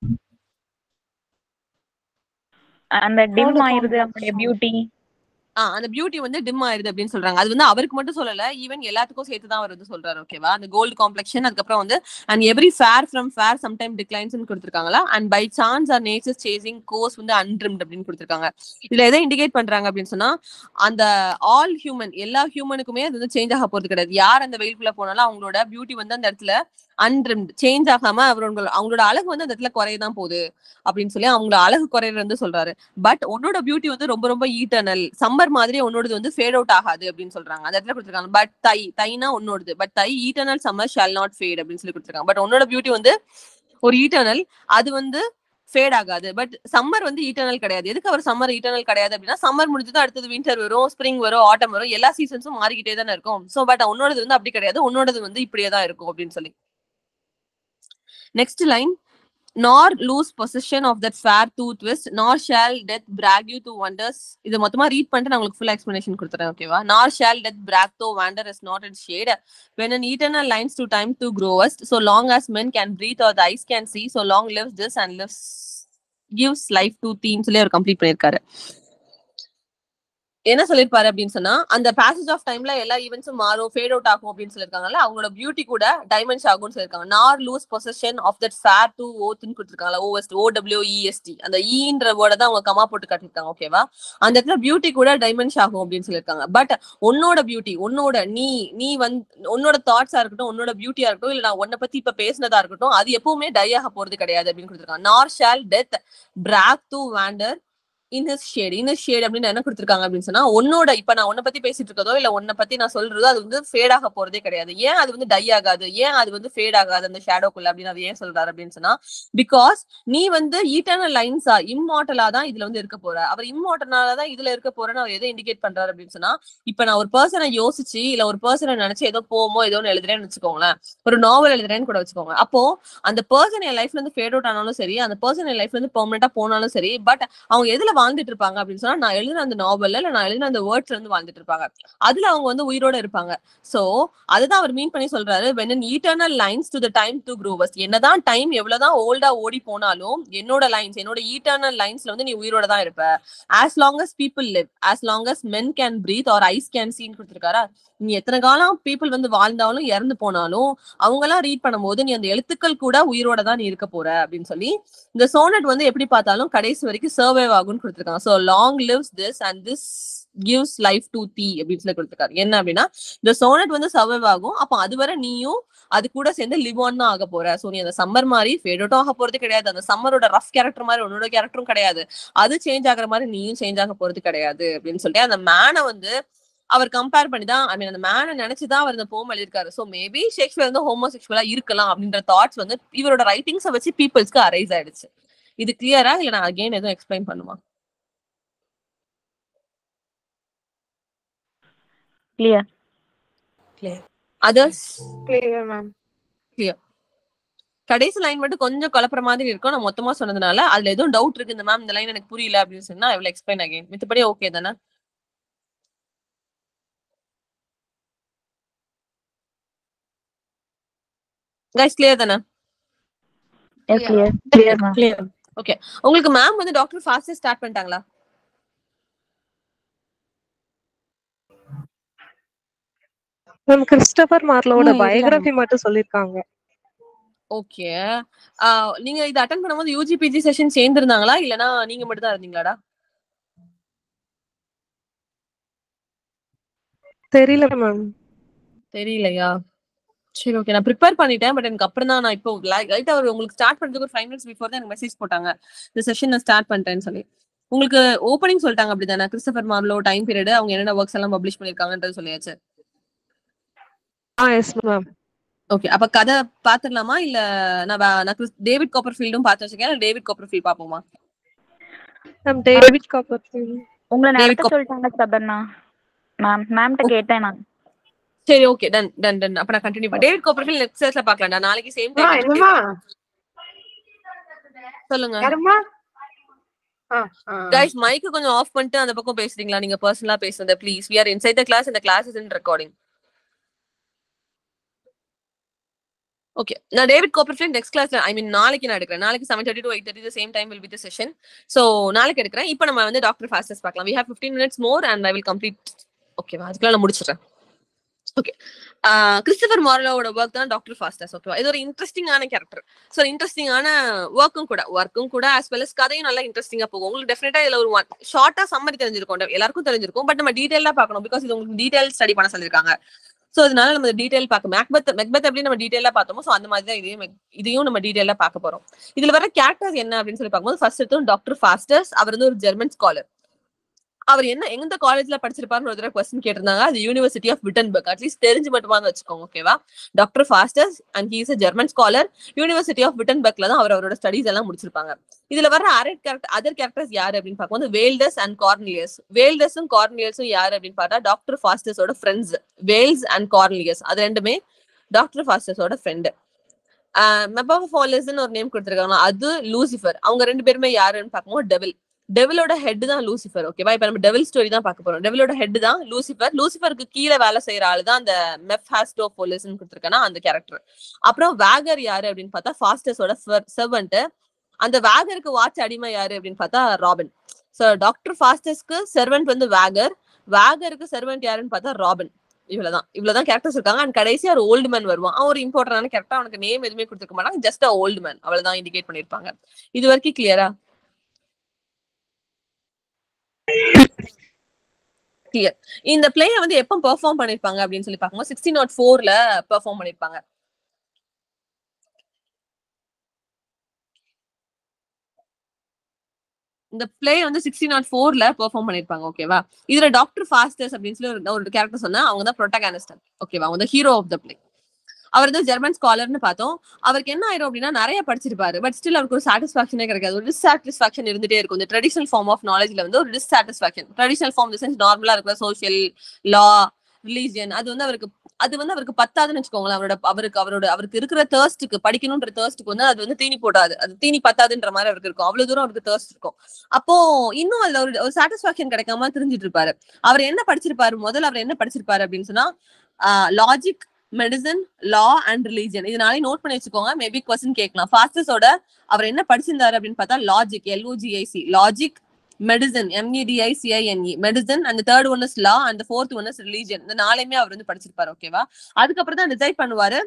அந்த டிம் Gold ஆயிருது complexion. அவங்களுடைய பியூட்டி ஆ அந்த பியூட்டி வந்து டிம் ஆயிருது அப்படின்னு சொல்றாங்க அது வந்து அவருக்கு மட்டும் சொல்லல ஈவன் எல்லாத்துக்கும் சேர்த்து தான் அவர் வந்து சொல்றாரு ஓகேவா அந்த கோல்டு காம்ப்ளெக்ஷன் அதுக்கப்புறம் வந்து and every fair from fair sometime declines கொடுத்துருக்காங்களா and by chance or nature சேசிங் கோர்ஸ் வந்து அன்ட்ரிம்ட் அப்படின்னு கொடுத்துருக்காங்க இதுல எதை இண்டிகேட் பண்றாங்க அப்படின்னு சொன்னா அந்த ஆல் ஹியூமன் எல்லா ஹியூமனுக்குமே அது வந்து சேஞ்ச் ஆக போறது கிடையாது யார் அந்த வெயிலுக்குள்ள போனாலும் அவங்களோட பியூட்டி வந்து அந்த இடத்துல அன்ட்ரிம்ட் சேஞ்ச் ஆகாம அவரோட அவங்களோட அழகு வந்து அந்த இடத்துல குறையதான் போகுது அப்படின்னு சொல்லி அவங்களோட அழகு குறையிறது வந்து சொல்றாரு பட் உன்னோட பியூட்டி வந்து ரொம்ப ரொம்ப ஈட்டர்னல் சம்மர் மாதிரி உன்னோடது வந்து ஃபேட் அவுட் ஆகாது அப்படின்னு சொல்றாங்க அந்த இடத்துல கொடுத்துருக்காங்க பட் தை தைனா உன்னோடது but thy eternal summer shall not fade அப்படின்னு சொல்லி கொடுத்துருக்காங்க பட் உன்னோட பியூட்டி வந்து ஒரு ஈட்டர்னல் அது வந்து ஃபேட் ஆகாது பட் சம்மர் வந்து ஈட்டர்னல் கிடையாது எதுக்கு அவர் சம்மர் ஈட்டர்னல் கிடையாது அப்படின்னா சம்மர் முடிஞ்சது அடுத்தது வின்டர் வரும் ஸ்ப்ரிங் வரும் ஆட்டம் வரும் எல்லா சீசன்ஸும் மாறிக்கிட்டே தானே இருக்கும் ஸோ பட் உன்னோடது வந்து அப்படி கிடையாது உன்னோடது வந்து இப்படியே தான் இருக்கும் அப்படின்னு சொல்லி next line nor lose possession of that fair tooth twist nor shall death brag you to wonders இது மொத்தமா ரீட் பண்ணிட்டு நான் உங்களுக்கு ஃபுல் எக்ஸ்பிளனேஷன் கொடுத்துறேன் ஓகேவா nor shall death brag though wander is not in shade when an eternal lines to time to growest so long as men can breathe or the eyes can see so long lives this and lives gives life to themes சொல்லி அவர் complete பண்ணிருக்காரு என்ன சொல்லிருப்பாரு அப்படின்னு சொன்னா அந்த passage of டைம்ல எல்லா ஈவெண்ட்ஸும் மாறும் fat out ஆகும் அப்படின்னு சொல்லிருக்காங்கல்ல அவங்களோட பியூட்டி கூட டைமென்ஷ் ஆகும்னு சொல்லிருக்காங்க nor lose possession of that fair thou ஓத்துன்னு கொடுத்துருக்காங்களா ஓஎஸ்டி ஓடபிள்யூஇஎஸ்டி அந்த ஈன்ற வேர்டை தான் அவங்க கமா போட்டு காட்டிருக்காங்க ஓகேவா அந்த இடத்துல பியூட்டி கூட டைமென்ஷ் ஆகும் அப்படின்னு சொல்லியிருக்காங்க பட் உன்னோட பியூட்டி உன்னோட நீ நீ வந்து உன்னோட தாட்ஸா இருக்கட்டும் உன்னோட பியூட்டியா இருக்கட்டும் இல்ல நான் உன்னை பத்தி இப்ப பேசினதா இருக்கட்டும் அது எப்பவுமே டை ஆக போறது கிடையாது அப்படின்னு கொடுத்துருக்காங்க nor shall death brag thou wander in his shade in his shade அப்படின்னு என்ன கொடுத்துருக்காங்க அப்படின்னு சொன்னா உன்னோட இப்ப நான் உன்னை பத்தி பேசிட்டு இருக்கதோ இல்ல உன்னை பத்தி நான் சொல்றதோ அது வந்து ஃபேட் ஆக போறதே கிடையாது ஏன் அது வந்து டை ஆகாது ஏன் அது வந்து ஃபேட் ஆகாது அந்த ஷேடோக்குள்ள அப்படின்னு அது ஏன் சொல்றாரு அப்படின்னு சொன்னா பிகாஸ் நீ வந்து ஈட்டர்னல் லைன்ஸா இம்மார்டலா தான் இதுல வந்து இருக்க போற அவர் இம்மார்டலால தான் இதுல இருக்க போறேன்னு அவர் எதை இண்டிகேட் பண்றாரு அப்படின்னு சொன்னா இப்ப நான் ஒரு பர்சனை யோசிச்சு இல்ல ஒரு பர்சனை நினைச்சு ஏதோ போமோ ஏதோ ஒன்று எழுதுறேன்னு வச்சுக்கோங்களேன் ஒரு நாவல் எழுதுறேன்னு கூட வச்சுக்கோங்க அப்போ அந்த பர்சன் என் லைஃப்ல இருந்து ஃபேட் அவுட் ஆனாலும் சரி அந்த பர்சன் என் லைஃப்ல இருந்து பெர்மனண்டா போனாலும் சரி பட் அவங்க எதுல வாழ்ந்துட்டு இருப்பாங்க அப்படின்னு சொன்னா நான் எழுதின அந்த நாவல்ல இல்ல நான் எழுதின அந்த வேர்ட்ஸ்ல இருந்து வாழ்ந்துட்டு இருப்பாங்க அதுல அவங்க வந்து உயிரோட இருப்பாங்க சோ அதுதான் அவர் மீன் பண்ணி சொல்றாரு when an eternal lines to the time to grow us என்னதான் டைம் எவ்வளவுதான் ஓல்டா ஓடி போனாலும் என்னோட லைன்ஸ் என்னோட ஈட்டர்னல் லைன்ஸ்ல வந்து நீ உயிரோட தான் இருப்ப as long as people live as long as men can breathe or eyes can see கொடுத்திருக்காரா நீ எத்தனை காலம் பீப்புள் வந்து வாழ்ந்தாலும் இறந்து போனாலும் அவங்க எல்லாம் ரீட் பண்ணும்போது நீ அந்த எழுத்துக்கள் கூட உயிரோட தான் நீ இருக்க போற அப்படின்னு சொல்லி இந்த சோனட் வந்து எப்படி பார்த்தாலும் கடைசி வரைக்கும் சர்வைவ் ஆகும்னு கொடுத்துருக்காங்க so long lives this and this gives life to thee அப்படின்னு சொல்லி கொடுத்துருக்காரு என்ன அப்படின்னா இந்த சோனட் வந்து சர்வைவ் ஆகும் அப்போ அதுவரை நீயும் அது கூட சேர்ந்து லிவ் ஆன் தான் ஆக போற ஸோ நீ அந்த சம்மர் மாதிரி ஃபேட் அவுட்டும் ஆக போறது கிடையாது அந்த சம்மரோட ரஃப் கேரக்டர் மாதிரி உன்னோட கேரக்டரும் கிடையாது அது சேஞ்ச் ஆகுற மாதிரி நீயும் சேஞ்ச் ஆக போறது கிடையாது அப்படின்னு சொல்லிட்டு அந்த மேனை வந்து அவர் கம்பேர் பண்ணி தான் ஐ மீன் அந்த மேனை நினைச்சுதான் அவர் இந்த போம் எழுதியிருக்காரு ஸோ மேபி ஷேக்ஸ்பியர் வந்து ஹோமோசெக்சுவலா இருக்கலாம் அப்படின்ற தாட்ஸ் வந்து இவரோட ரைட்டிங்ஸை வச்சு பீப்புள்ஸ்க்கு அரைஸ் ஆயிடுச்சு இது கிளியரா இல்ல நான் அகைன் எதுவும் எக்ஸ்பிளைன் பண்ணுமா கிளியர் அதர்ஸ் Clear, ma'am. கடைசி லைன் மட்டும் கொஞ்சம் குழப்புற மாதிரி இருக்கும் நான் மொத்தமா சொன்னதுனால அதுல எதுவும் டவுட் இருக்கு இந்த மேம் இந்த லைன் எனக்கு புரியல அப்படின்னு சொன்னா இவ்வளவு எக்ஸ்பிளைன் அகைன் மித்தபடி ஓகே தானே கைஸ் கிளியர் தானே yes clear clear ma'am Clear. உங்களுக்கு மேம் வந்து டாக்டர் ஃபாஸ்டா ஸ்டார்ட் பண்ணிட்டாங்களா மேம் கிறிஸ்டபர் மார்லோட இன்னும் இல்ல பயோகிராஃபி மட்டும் சொல்லிருக்காங்க ஓகே நீங்க இது அட்டன் பண்ணும்போது யூஜி பிஜி செஷன் சேர்ந்திருந்தாங்களா இல்லனா நீங்க மட்டும் தான் இருந்தீங்களாடா தெரியல மேம் தெரியலையா சரி ஓகே நான் ப்ரிப்பேர் பண்ணிட்டேன் பட் எனக்கு அப்புறம் தான் நான் இப்போ லைட்டா ஒரு உங்களுக்கு ஸ்டார்ட் பண்றதுக்கு ஒரு ஃபைவ் மினிட்ஸ் பிஃபோர் தான் எனக்கு மெசேஜ் போட்டாங்க இந்த செஷன் நான் ஸ்டார்ட் பண்ணிட்டேன்னு சொல்லி உங்களுக்கு ஓப்பனிங் சொல்லிட்டாங்க அப்படிதானே கிறிஸ்டபர் மார்லோ டைம் பீரியட் அவங்க என்னென்ன ஒர்க்ஸ் எல்லாம் பப்ளிஷ் பண்ணிருக்காங்கன்றது சொல்லியாச்சு ஆ எஸ் மேம் ஓகே அப்ப கதை பாத்துடலாமா இல்ல நான் வே- நான் கிறிஸ்- டேவிட் காப்பர் ஃபீல்டும் பார்த்து வச்சிருக்கேன் இல்ல டேவிட் காப்பர் ஃபீல்ட் பாப்போமா மேம் டேவிட் காப்பர் உங்களை David நடத்த Cop- சொல்லிட்டாங்க சபர்ணா மேம் மேம்கிட்ட கேட்டேன் நான் சரி ஓகே டன் டன் டன் அப்ப நான் கண்டினியூ பண்ண டேவிட் காப்பர் ஃபீல்ட் நெக்ஸ்ட் செஷன்ல பார்க்கலாம் நாளைக்கு சேம் ஆ, டைம் என்னம்மா சொல்லுங்க யாரும்மா ஆ, ஆ. கைஸ் மைக் கொஞ்சம் ஆஃப் பண்ணிட்டு அந்த பக்கம் பேசுறீங்களா நீங்க பர்சனலா பேசுறத please we are inside the class இந்த class is in recording okay நான் டேவிட் கோப்பர்ஃபீல்ட் நெக்ஸ்ட் கிளாஸ்ல ஐ மீன் நாளைக்கு நான் எடுக்கிறேன் நாளைக்கு seven thirty to eight thirty same time will be the session so நாளைக்கு எடுக்கிறேன் இப்போ நம்ம வந்து டாக்டர் ஃபாஸ்டஸ் பார்க்கலாம் we have fifteen minutes more and I will complete ஓகேவா அதுக்குள்ள நான் முடிச்சிடுறேன் ஓகே கிறிஸ்டபர் மாரலோட ஒர்க் தான் டாக்டர் ஃபாஸ்டஸ் ஓகேவா இது ஒரு இன்ட்ரெஸ்டிங்கான கேரக்டர் ஸோ இன்ட்ரெஸ்டிங்கான ஒர்க்கும் கூட ஒர்க்கும் கூட as well as கதையும் நல்லா இன்ட்ரெஸ்டிங்கா போகும் உங்களுக்கு டெஃபினட்டா இதுல ஒரு ஒன் ஷார்ட்டா சம்மரி தெரிஞ்சிருக்கும் எல்லாருக்கும் தெரிஞ்சிருக்கும் பட் நம்ம டீடைலா பார்க்கணும் பிகாஸ் இது உங்களுக்கு டீடைல் ஸ்டடி பண்ண சொல்லியிருக்காங்க சோ அதனால நம்ம டீடைல் பார்க்க மேக்பத் மெக்பத் எப்படி நம்ம டீடைலா பார்த்தோமோ சோ அந்த மாதிரி தான் இதையும் Mac- இதையும் நம்ம டீடைலா பார்க்க போறோம் இதுல வர கேரக்டர்ஸ் என்ன அப்படின்னு சொல்லி பார்க்கும்போது ஃபர்ஸ்ட் எடுத்தோம் டாக்டர் ஃபாஸ்டர்ஸ் அவர் வந்து ஒரு ஜெர்மன் ஸ்காலர் அவர் என்ன எந்த காலேஜ்ல படிச்சிருப்பாருன்னு ஒரு தடவை கொஸ்டின் கேட்டிருந்தாங்க அது யூனிவர்சிட்டி ஆஃப் விட்டன்பர்க் அட்லீஸ்ட் தெரிஞ்சு மட்டுமா வச்சுக்கோங்க ஓகேவா doctor Faustus and he's a German scholar university of விட்டன்பர்க்ல தான் அவர் அவரோட ஸ்டடிஸ் எல்லாம் முடிச்சிருப்பாங்க இதுல வர அரட் கேரக்டர் அதர் கேரக்டர்ஸ் யாரு அப்படின்னு பார்க்கும்போது வேல்டஸ் அண்ட் கார்னிலியஸ் வேல்டஸும் கார்னிலியஸும் யாரு அப்படின்னு பார்த்தா டாக்டர் ஃபாஸ்டர்ஸோட ஃப்ரெண்ட்ஸ் வேல்ஸ் அண்ட் கார்னிலியஸ் அது ரெண்டுமே டாக்டர் ஃபாஸ்டர்ஸோட ஃப்ரெண்டு மெபாஃபாலிஸ்ன்னு ஒரு நேம் கொடுத்துருக்காங்க அது லூசிஃபர் அவங்க ரெண்டு பேருமே யாருன்னு பார்க்கும்போது டெவில் டெவிலோட ஹெட் தான் லூசிஃபர் ஓகேவா இப்ப நம்ம டெவில் ஸ்டோரி தான் பார்க்க போறோம் டெவிலோட ஹெட் தான் லூசிஃபர் லூசிஃபருக்கு கீழே வேலை செய்யற ஆளு தான் அந்த மெஃபாஸ்டோ போலிஸ்ன்னு கொடுத்துருக்கேன்னா அந்த கேரக்டர் அப்புறம் வேகர் யாரு அப்படின்னு பார்த்தா ஃபாஸ்டர்ஸோட செர்வன்ட் அந்த வேகருக்கு வாட்ச் அடிமை யாரு அப்படின்னு பார்த்தா ராபின் சோ டாக்டர் ஃபாஸ்டர்ஸ்க்கு செர்வன்ட் வந்து வேகர் வேகருக்கு செர்வன்ட் யாருன்னு பார்த்தா ராபின் இவ்வளவுதான் இவ்வளவுதான் கேரக்டர்ஸ் இருக்காங்க அண்ட் கடைசியா ஒரு ஓல்டு மேன் வருவான் அவன் ஒரு இம்பார்ட்டன்டான கேரக்டர் அவனுக்கு நேம் எதுவுமே கொடுத்துருக்க மாட்டாங்க ஜஸ்ட் அ ஓல்டு மேன் அவ்வளவுதான் இண்டிகேட் பண்ணிருப்பாங்க இது வரைக்கும் கிளியரா கிளியர் இந்த பிளேய வந்து எப்போ பெர்ஃபார்ம் பண்ணிருப்பாங்க அப்படின்னு சொல்லி பார்க்கும்போது சிக்ஸ்டீன் நாட் ஃபோர்ல பெர்ஃபார்ம் பண்ணிருப்பாங்க இந்த பிளே வந்து சிக்ஸ்டீன் நாட் ஃபோர்ல பெர்ஃபார்ம் பண்ணிருப்பாங்க ஓகேவா இதுல டாக்டர் ஃபாஸ்டர்ஸ் அப்படின்னு சொல்லி ஒரு- ஒரு கேரக்டர் சொன்னா அவங்க தான் ப்ரொட்டகானிஸ்ட் ஓகேவா அவங்க ஹீரோ ஆஃப் த பிளே அவர் வந்து ஜெர்மன் ஸ்காலர்னு பார்த்தோம் அவருக்கு என்ன ஆயிரும் அப்படின்னா நிறைய படிச்சிருப்பாரு பட் ஸ்டில் அவருக்கு ஒரு சாட்டிஸ்பாக்சனே கிடைக்காது ஒரு டிஸ்சாட்டிஸ்பாக்சன் இருந்துட்டே இருக்கும் இந்த ட்ரெடிஷனல் ஃபார்ம் ஆஃப் நாலேஜ்ல வந்து ஒரு டிஸ்சாட்டிஸ்பாக்சன் ட்ரெடிஷனல் ஃபார்ம் சென்ஸ் நார்மலா இருக்கிற சோஷியல் லா ரிலீஜியன் அது வந்து அவருக்கு அது வந்து அவருக்கு பத்தாதுன்னு வச்சுக்கோங்களேன் அவரோட அவருக்கு அவரோட அவருக்கு இருக்கிற தேர்ஸ்ட்டுக்கு படிக்கணும்ன்ற தேர்ஸ்ட்டுக்கு வந்து அது வந்து தீனி போடாது அது தீனி பத்தாதுன்ற மாதிரி அவருக்கு இருக்கும் அவ்வளவு தூரம் அவருக்கு தேர்ஸ்ட் இருக்கும் அப்போ இன்னும் அதுல ஒரு ஒரு சாட்டிஸ்பாக்சன் கிடைக்காம தெரிஞ்சிட்டு இருப்பாரு அவர் என்ன படிச்சிருப்பாரு முதல்ல அவர் என்ன படிச்சிருப்பாரு அப்படின்னு சொன்னா logic medicine law and religion இதனாலே நோட் பண்ணி வச்சுக்கோங்க மேபி கொஸ்டின் கேட்கலாம் ஃபாஸ்டஸோட அவர் என்ன படிச்சிருந்தாரு அப்படின்னு பார்த்தா லாஜிக் எல்ஓஜிஐசி லாஜிக் மெடிசன் எம்இடிஐசிஐஎன்இ மெடிசன் அந்த தேர்ட் ஒன் இஸ் லா அந்த ஃபோர்த் ஒன் இஸ் ரிலீஜன் இந்த நாளையுமே அவர் வந்து படிச்சிருப்பாரு ஓகேவா அதுக்கப்புறம் தான் டிசைட் பண்ணுவாரு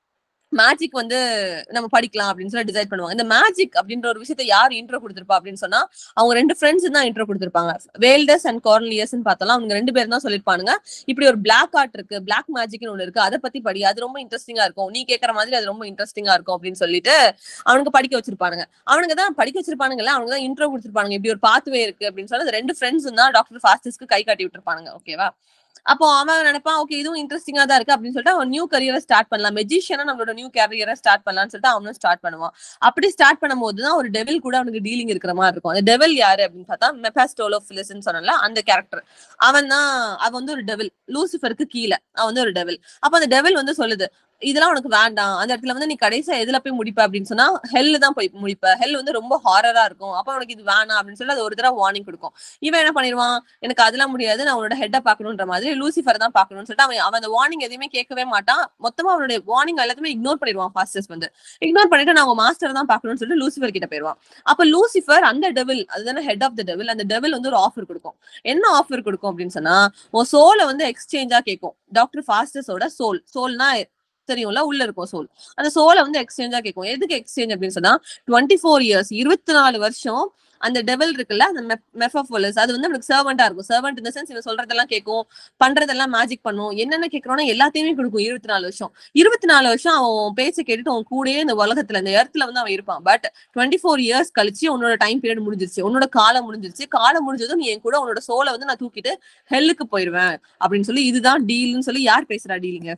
மேஜிக் வந்து நம்ம படிக்கலாம் அப்படின்னு சொல்லி டிசைட் பண்ணுவாங்க இந்த மேஜிக் அப்படின்ற ஒரு விஷயத்த யார் இன்ட்ரோ கொடுத்திருப்பா அப்படின்னு சொன்னா அவங்க ரெண்டு ஃப்ரெண்ட்ஸ் தான் இன்ட்ரோ கொடுத்திருப்பாங்க வேல்டஸ் அண்ட் கார்னிலியஸ் பார்த்தலாம் அவங்க ரெண்டு பேரும் தான் சொல்லிருப்பானுங்க இப்படி ஒரு பிளாக் ஆர்ட் இருக்கு பிளாக் மேஜிக்னு ஒண்ணு இருக்கு அதை பத்தி படி அது ரொம்ப இன்ட்ரெஸ்டிங்கா இருக்கும் நீ கேக்குற மாதிரி அது ரொம்ப இன்ட்ரெஸ்டிங்கா இருக்கும் அப்படின்னு சொல்லிட்டு அவனுக்கு படிக்க வச்சிருப்பானுங்க அவனுங்க தான் படிக்க வச்சிருப்பானுங்கல்ல அவங்க தான் இன்ட்ரோ கொடுத்திருப்பானுங்க இப்படி ஒரு பாத்வே இருக்கு அப்படின்னு சொல்லி அந்த ரெண்டு ஃப்ரெண்ட்ஸ் தான் டாக்டர் ஃபாஸ்டஸ்க்கு கை காட்டி விட்டுருப்பானுங்க ஓகேவா அப்போ அவன் நினைப்பான் ஓகே இதுவும் இன்ட்ரெஸ்டிங்கா தான் இருக்கு அப்படின்னு சொல்லிட்டு அவன் நியூ கரியரை ஸ்டார்ட் பண்ணலாம் மெஜிஷியனா நம்மளோட நியூ கேரியரை ஸ்டார்ட் பண்ணலாம்னு சொல்லிட்டு அவனும் ஸ்டார்ட் பண்ணுவான் அப்படி ஸ்டார்ட் பண்ணும்போது தான் ஒரு டெவில் கூட அவனுக்கு டீலிங் இருக்கிற மாதிரி இருக்கும் அந்த டெவில் யாரு அப்படின்னு பார்த்தா மெபாஸ்டோலோஃபிலிஸ்ன்னு சொன்னல அந்த கேரக்டர் அவன் தான் அவன் வந்து ஒரு டெவில் லூசிஃபருக்கு கீழே அவன் வந்து ஒரு டெவில் அப்ப அந்த டெவில் வந்து சொல்லுது இதெல்லாம் உனக்கு வேண்டாம் அந்த இடத்துல வந்து நீ கடைசியா எதுல போய் முடிப்ப அப்படின்னு சொன்னா ஹெல் தான் போய் முடிப்ப ஹெல் வந்து ரொம்ப ஹாரரா இருக்கும் அப்ப உனக்கு இது வேணாம் அப்படின்னு சொல்லி அது ஒரு தடவை வார்னிங் கொடுக்கும் இவன் என்ன பண்ணிடுவான் எனக்கு அதெல்லாம் முடியாது நான் உன்னோட ஹெட்டை பார்க்கணுன்ற மாதிரி லூசிஃபர் தான் பார்க்கணும்னு சொல்லிட்டு அவன் அவன் அந்த வார்னிங் எதையுமே கேட்கவே மாட்டான் மொத்தமா அவனுடைய வார்னிங் எல்லாத்தையுமே இக்னோர் பண்ணிடுவான் ஃபாஸ்டர்ஸ் வந்து இக்னோர் பண்ணிட்டு நான் உங்க மாஸ்டர் தான் பார்க்கணும்னு சொல்லிட்டு லூசிஃபர் கிட்ட போயிடுவான் அப்ப லூசிஃபர் அந்த டெவில் அதுதானே ஹெட் ஆஃப் த டெவில் அந்த டெவில் வந்து ஒரு ஆஃபர் கொடுக்கும் என்ன ஆஃபர் கொடுக்கும் அப்படின்னு சொன்னா உன் சோலை வந்து எக்ஸ்சேஞ்சா கேட்கும் டாக்டர் ஃபாஸ்டர்ஸோட சோல் சோல்னா தெரியும்ல உள்ள இருக்கும் சோல் அந்த சோலை வந்து எக்ஸ்சேஞ்சா கேட்கும் எதுக்கு எக்ஸ்சேஞ்ச் அப்படின்னு சொன்னா டுவெண்ட்டி ஃபோர் இயர்ஸ் இருபத்தி நாலு வருஷம் அந்த டெவல் இருக்குல்ல அந்த மெஃபோலஸ் அது வந்து அவனுக்கு சர்வெண்டா இருக்கும் சர்வெண்ட் இந்த சென்ஸ் இவன் சொல்றதெல்லாம் கேட்கும் பண்றதெல்லாம் மேஜிக் பண்ணும் என்னென்ன கேட்கறோம்னா எல்லாத்தையுமே கொடுக்கும் இருபத்தி நாலு வருஷம் இருபத்தி நாலு வருஷம் அவன் பேச்சை கேட்டுட்டு அவன் கூடயே இந்த உலகத்துல இந்த இடத்துல வந்து அவன் இருப்பான் பட் டுவெண்ட்டி ஃபோர் இயர்ஸ் கழிச்சு உன்னோட டைம் பீரியட் முடிஞ்சிருச்சு உன்னோட காலம் முடிஞ்சிருச்சு காலம் முடிஞ்சதும் நீ என் கூட உன்னோட சோலை வந்து நான் தூக்கிட்டு ஹெல்லுக்கு போயிருவேன் அப்படின்னு சொல்லி இதுதான் டீல்னு சொல்லி யார் பேசுறா டீலுங்க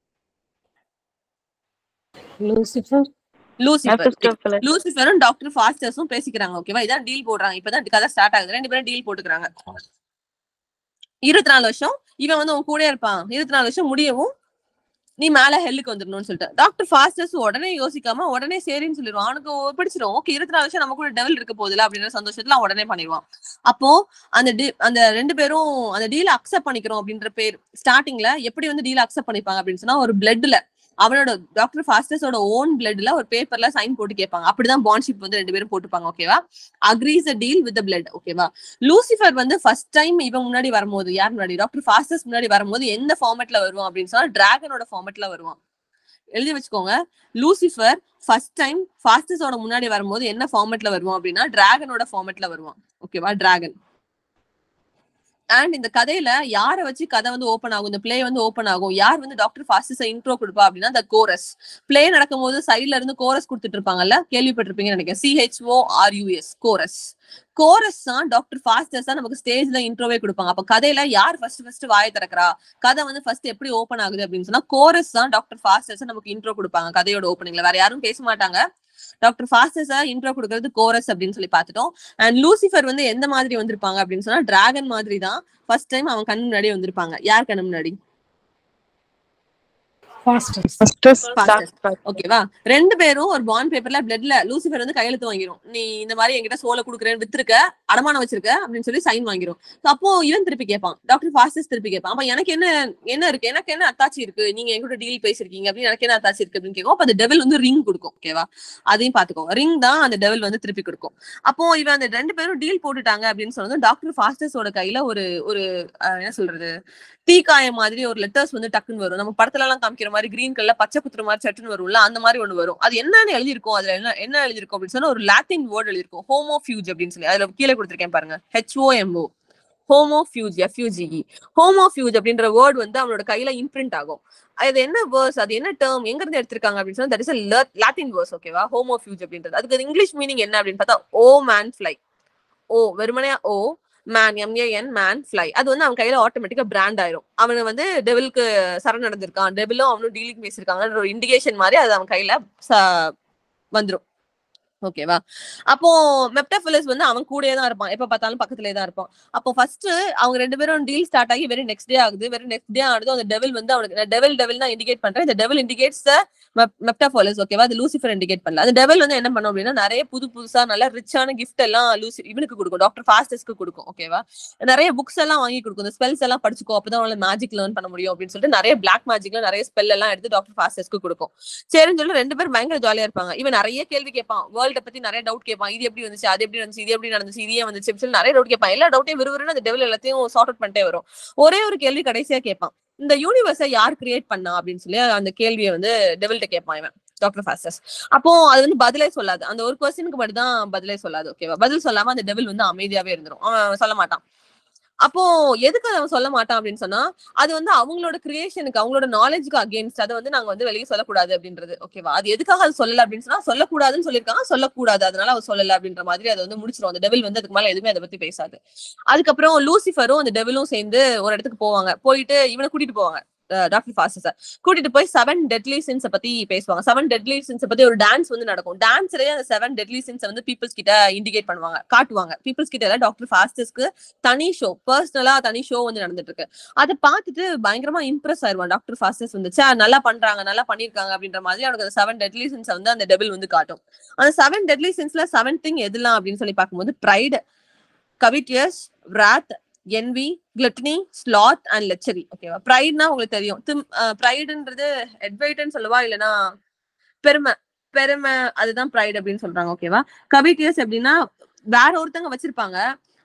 லூசிஃபர் லூசிஃபர் மெஃபிஸ்டோஃபலஸ் லூசிஃபரும் டாக்டர் ஃபாஸ்டர்ஸும் பேசிக்கிறாங்க ஓகேவா இதான் டீல் போடுறாங்க இப்பதான் கதை ஸ்டார்ட் ஆகுது ரெண்டு பேரும் டீல் போட்டுக்கிறாங்க இருபத்தி நாலு வருஷம் இவன் வந்து உன் கூட இருப்பான் இருபத்தி நாலு வருஷம் முடியவும் நீ மேல ஹெல்லுக்கு வந்துடணும்னு சொல்லிட்டு டாக்டர் ஃபாஸ்டர்ஸ் உடனே யோசிக்காம உடனே சரின்னு சொல்லிடுவான் அவனுக்கு பிடிச்சிரும் ஓகே இருபத்தி நாலு வருஷம் நம்ம கூட டெவல் இருக்க போகுதுல அப்படின்ற சந்தோஷத்துல அவன் உடனே பண்ணிடுவான் அப்போ அந்த டி அந்த ரெண்டு பேரும் அந்த டீல அக்செப்ட் பண்ணிக்கிறோம் அப்படின்ற பேர் ஸ்டார்டிங்ல எப்படி வந்து டீல அக்செப்ட் பண்ணிப்பாங்க அப்படின்னு சொன்னா ஒரு பிளட்ல அவனோட டாக்டர் ஃபாஸ்டர்ஸோட ஓன் பிளட்ல ஒரு பேப்பர்ல சைன் போட்டு கேட்பாங்க அப்படிதான் பாண்ட்ஷிப் வந்து ரெண்டு பேரும் போட்டுப்பாங்க ஓகேவா agrees a deal with blood ஓகேவா லூசிஃபர் வந்து ஃபர்ஸ்ட் டைம் இவன் முன்னாடி வரும்போது யார் முன்னாடி டாக்டர் ஃபாஸ்டர்ஸ் முன்னாடி வரும்போது எந்த ஃபார்மேட்ல வருவான் அப்படின்னு சொன்னா டிராகனோட ஃபார்மேட்ல வருவான் எழுதி வச்சுக்கோங்க லூசிஃபர் ஃபர்ஸ்ட் டைம் ஃபாஸ்டர்ஸோட முன்னாடி வரும்போது என்ன ஃபார்மேட்ல வருவான் அப்படின்னா டிராகனோட ஃபார்மேட்ல வருவான் ஓகேவா டிராகன் அண்ட் இந்த கதையில யாரை வச்சு கதை வந்து ஓப்பன் ஆகும் இந்த பிளே வந்து ஓப்பன் ஆகும் யார் வந்து டாக்டர் ஃபாஸ்டஸ் இன்ட்ரோ கொடுப்பா அப்படின்னா இந்த கோரஸ் பிளே நடக்கும் போது சைட்ல இருந்து கோரஸ் கொடுத்துட்டு இருப்பாங்கல்ல கேள்விப்பட்டிருப்பீங்கன்னு நினைக்கிறேன் சிஹெச்ஓ ஆர்யூஎஸ் கோரஸ் கோரஸ் தான் டாக்டர் ஃபாஸ்டர்ஸ் தான் நமக்கு ஸ்டேஜ்ல இன்ட்ரோவே கொடுப்பாங்க அப்ப கதையில யார் ஃபர்ஸ்ட் ஃபர்ஸ்ட் வாயை திறக்கிறா கதை வந்து ஃபர்ஸ்ட் எப்படி ஓப்பன் ஆகுது அப்படின்னு சொன்னா கோரஸ் தான் டாக்டர் ஃபாஸ்டர்ஸ் நமக்கு இன்ட்ரோ கொடுப்பாங்க கதையோட ஓப்பனிங்ல வேற யாரும் பேச மாட்டாங்க டாக்டர் ஃபாஸ்டஸா இன்ட்ரோ கொடுக்கறது கோரஸ் அப்படின்னு சொல்லி பார்த்துட்டோம் அண்ட் லூசிஃபர் வந்து எந்த மாதிரி வந்திருப்பாங்க அப்படின்னு சொன்னா டிராகன் மாதிரி தான் ஃபர்ஸ்ட் டைம் அவன் கண்ணு முன்னாடி வந்திருப்பாங்க யார் கண்ணு முன்னாடி ஃபாஸ்டர்ஸ் ஃபாஸ்டஸ் ஓகேவா ரெண்டு பேரும் ஒரு பாண்ட் பேப்பர்ல பிளட்ல லூசிஃபர் வந்து கையெழுத்து வாங்கிரும் நீ இந்த மாதிரி என்கிட்ட சோலை குடுக்குறேன்னு வித்திருக்க அடமானம் வச்சிருக்க அப்படின்னு சொல்லி சைன் வாங்கிரும் So அப்போ இவன் திருப்பி கேட்பான் டாக்டர் ஃபாஸ்டஸ் திருப்பி கேட்பான் அப்ப எனக்கு என்ன என்ன இருக்கு எனக்கு என்ன அத்தாச்சி இருக்கு நீங்க என்கிட்ட டீல் பேசிருக்கீங்க அப்படின்னு எனக்கு என்ன அத்தாச்சி இருக்கு அப்படின்னு கேட்கும் அப்ப அந்த டெவல் வந்து ரிங் கொடுக்கும் ஓகேவா அதையும் பாத்துக்கோங்க ரிங் தான் அந்த டெவல் வந்து திருப்பி கொடுக்கும் அப்போ இவன் அந்த ரெண்டு பேரும் டீல் போட்டுட்டாங்க அப்படின்னு சொன்னது டாக்டர் ஃபாஸ்டஸோட கையில ஒரு ஒரு அஹ், என்ன சொல்றது தீக்காயம் மாதிரி ஒரு லெட்டர்ஸ் வந்து டக்குன்னு வரும் நம்ம படத்துல எல்லாம் காமிக்கிற மாதிரி கிரீன் கலர்ல பச்சை குத்துற மாதிரி சட்டுன்னு வரும்ல அந்த மாதிரி ஒண்ணு வரும் அது என்னன்னு எழுதிருக்கும் அதுல என்ன என்ன எழுதிருக்கும் அப்படின்னு சொன்னா ஒரு லாத்தின் வேர்ட் எழுதிருக்கும் ஹோமோஃபியூஜ் அப்படின்னு சொல்லி அதுல கீழே கொடுத்திருக்கேன் பாருங்க ஹெச்ஓஎம்ஓ ஹோமோஃபியூஜ் எஃப்யூஜிஇ ஹோமோஃபியூஜ் அப்படின்ற வேர்ட் வந்து அவனோட கையில இம்ப்ரிண்ட் ஆகும் அது என்ன வேர்ஸ் அது என்ன டேர்ம் எங்க இருந்து எடுத்திருக்காங்க அப்படின்னு சொன்னா தட் இஸ் லாத்தின் வேர்ஸ் ஓகேவா ஹோமோஃபியூஜ் அப்படின்றது அதுக்கு இங்கிலீஷ் மீனிங் என்ன அப்படின்னு பார்த்தா ஓ மேன் ஃபிளை ஓ வெறுமனே O man M A N man fly அது வந்து அவன் கையில ஆட்டோமேட்டிக்கா பிராண்ட் ஆயிரும் அவன் வந்து டெவிலுக்கு சரண் அடைஞ்சிருக்கான் டெவிலும் அவனும் டீலிங் பேசியிருக்காங்கன்ற ஒரு இண்டிகேஷன் மாதிரி அது அவன் கையில ச- வந்துரும் ஓகேவா அப்போ மெப்டபிலஸ் வந்து அவன் கூடயே தான் இருப்பான் எப்ப பார்த்தாலும் பக்கத்துலயே தான் இருப்பான் அப்போ ஃபர்ஸ்ட் அவங்க ரெண்டு பேரும் டீல் ஸ்டார்ட் ஆகி வெறும் நெக்ஸ்ட் டே ஆகுது வெறும் நெக்ஸ்ட் டே ஆகுது அந்த டெவில் வந்து அவனுக்கு டெவில் டெவில் தான் இண்டிகேட் பண்றேன் இந்த டெவில் இண்டிகேட்ஸ் மெப்டபாலஸ் ஓகேவா அது லூசிஃபர் இண்டிகேட் பண்ணல அந்த டெவில் வந்து என்ன பண்ணும் அப்படின்னா நிறைய புது புதுசா நல்ல ரிச்சான கிஃப்ட் எல்லாம் லூசி இவனுக்கு கொடுக்கும் டாக்டர் ஃபாஸ்டஸ்க்கு கொடுக்கும் ஓகேவா நிறைய புக்ஸ் எல்லாம் வாங்கி கொடுக்கும் இந்த ஸ்பெல்ஸ் எல்லாம் படிச்சுக்கோ அப்பதான் அவனால மேஜிக் லேர்ன் பண்ண முடியும் அப்படின்னு சொல்லிட்டு நிறைய பிளாக் மேஜிக்ல நிறைய ஸ்பெல் எல்லாம் எடுத்து டாக்டர் ஃபாஸ்டஸ்க்கு கொடுக்கும் சரின்னு சொல்லி ரெண்டு பேரும் பயங்கர ஜாலியா இருப்பாங்க இவன் நிறைய கேள்வி கேட்பான் வேர்ல்ட பத்தி நிறைய டவுட் கேட்பான் இது எப்படி வந்துச்சு அது எப்படி வந்துச்சு இது எப்படி நடந்துச்சு இதே வந்துச்சு அப்படின்னு சொல்லி நிறைய டவுட் கேட்பான் எல்லா டவுட்டையும் விறுவிறுன்னு அந்த டெவல் எல்லாத்தையும் சார்ட் அவுட் பண்ணிட்டே வரும் ஒரே ஒரு கேள்வி கடைசியா கேட்பான் இந்த யூனிவர்ஸை யார் கிரியேட் பண்ணா அப்படின்னு சொல்லி அந்த கேள்வியை வந்து டெவல்ட்ட கேட்பான் இவன் டாக்டர் ஃபாஸ்டஸ் அப்போ அது வந்து பதிலே சொல்லாது அந்த ஒரு கொஸ்டினுக்கு மட்டும் தான் பதிலே சொல்லாது ஓகேவா பதில் சொல்லாம அந்த டெவில் வந்து அமைதியாவே இருந்துரும் அவன் சொல்ல மாட்டான் அப்போ எதுக்கு அவன் சொல்ல மாட்டான் அப்படின்னு சொன்னா அது வந்து அவங்களோட கிரியேஷனுக்கு அவங்களோட நாலேஜுக்கு அகேன்ஸ்ட் அதை வந்து நாங்க வந்து வெளியே சொல்லக்கூடாது அப்படின்றது ஓகேவா அது எதுக்காக அது சொல்லல அப்படின்னு சொன்னா சொல்லக்கூடாதுன்னு சொல்லியிருக்காங்க சொல்லக்கூடாது அதனால அவர் சொல்லல அப்படின்ற மாதிரி அதை வந்து முடிச்சிரும் அந்த டெவில் வந்து அதுக்கு மேல எதுவுமே அதை பத்தி பேசாது அதுக்கப்புறம் லூசிஃபரும் அந்த டெவிலும் சேர்ந்து ஒரு இடத்துக்கு போவாங்க போயிட்டு இவனை கூட்டிட்டு போவாங்க டாக்டர் ஃபாஸ்டர் கூட்டிட்டு போய் செவன் டெட்லி சின்ஸ் பத்தி பேசுவாங்க செவன் டெட்லி சின்ஸ் பத்தி ஒரு டான்ஸ் வந்து நடக்கும் டான்ஸ்லயே அந்த செவன் டெட்லி சின்ஸ் வந்து பீப்புள்ஸ் கிட்ட இண்டிகேட் பண்ணுவாங்க காட்டுவாங்க பீப்புள்ஸ் கிட்ட டாக்டர் ஃபாஸ்டஸ்க்கு தனி ஷோ பர்சனலா தனி ஷோ வந்து நடந்துட்டு இருக்கு அதை பார்த்துட்டு பயங்கரமா இம்ப்ரெஸ் ஆயிருவான் டாக்டர் ஃபாஸ்டஸ் வந்து சே நல்லா பண்றாங்க நல்லா பண்ணிருக்காங்க அப்படின்ற மாதிரி அவனுக்கு அந்த செவன் டெட்லி சின்ஸ் வந்து அந்த டெபிள் வந்து காட்டும் அந்த செவன் டெட்லி சின்ஸ்ல செவன் திங் எதுலாம் அப்படின்னு சொல்லி பார்க்கும்போது pride covetous wrath envy gluttony sloth and lechery ஓகேவா ப்ரைட்னா உங்களுக்கு தெரியும் திம் ப்ரைடுன்றது ஹெட்வைட்னு சொல்லவா இல்லைன்னா பெருமை பெருமை அதுதான் ப்ரைட் அப்படின்னு சொல்றாங்க ஓகேவா கவிட்டியஸ் எப்படின்னா வேற ஒருத்தங்க வச்சிருப்பாங்க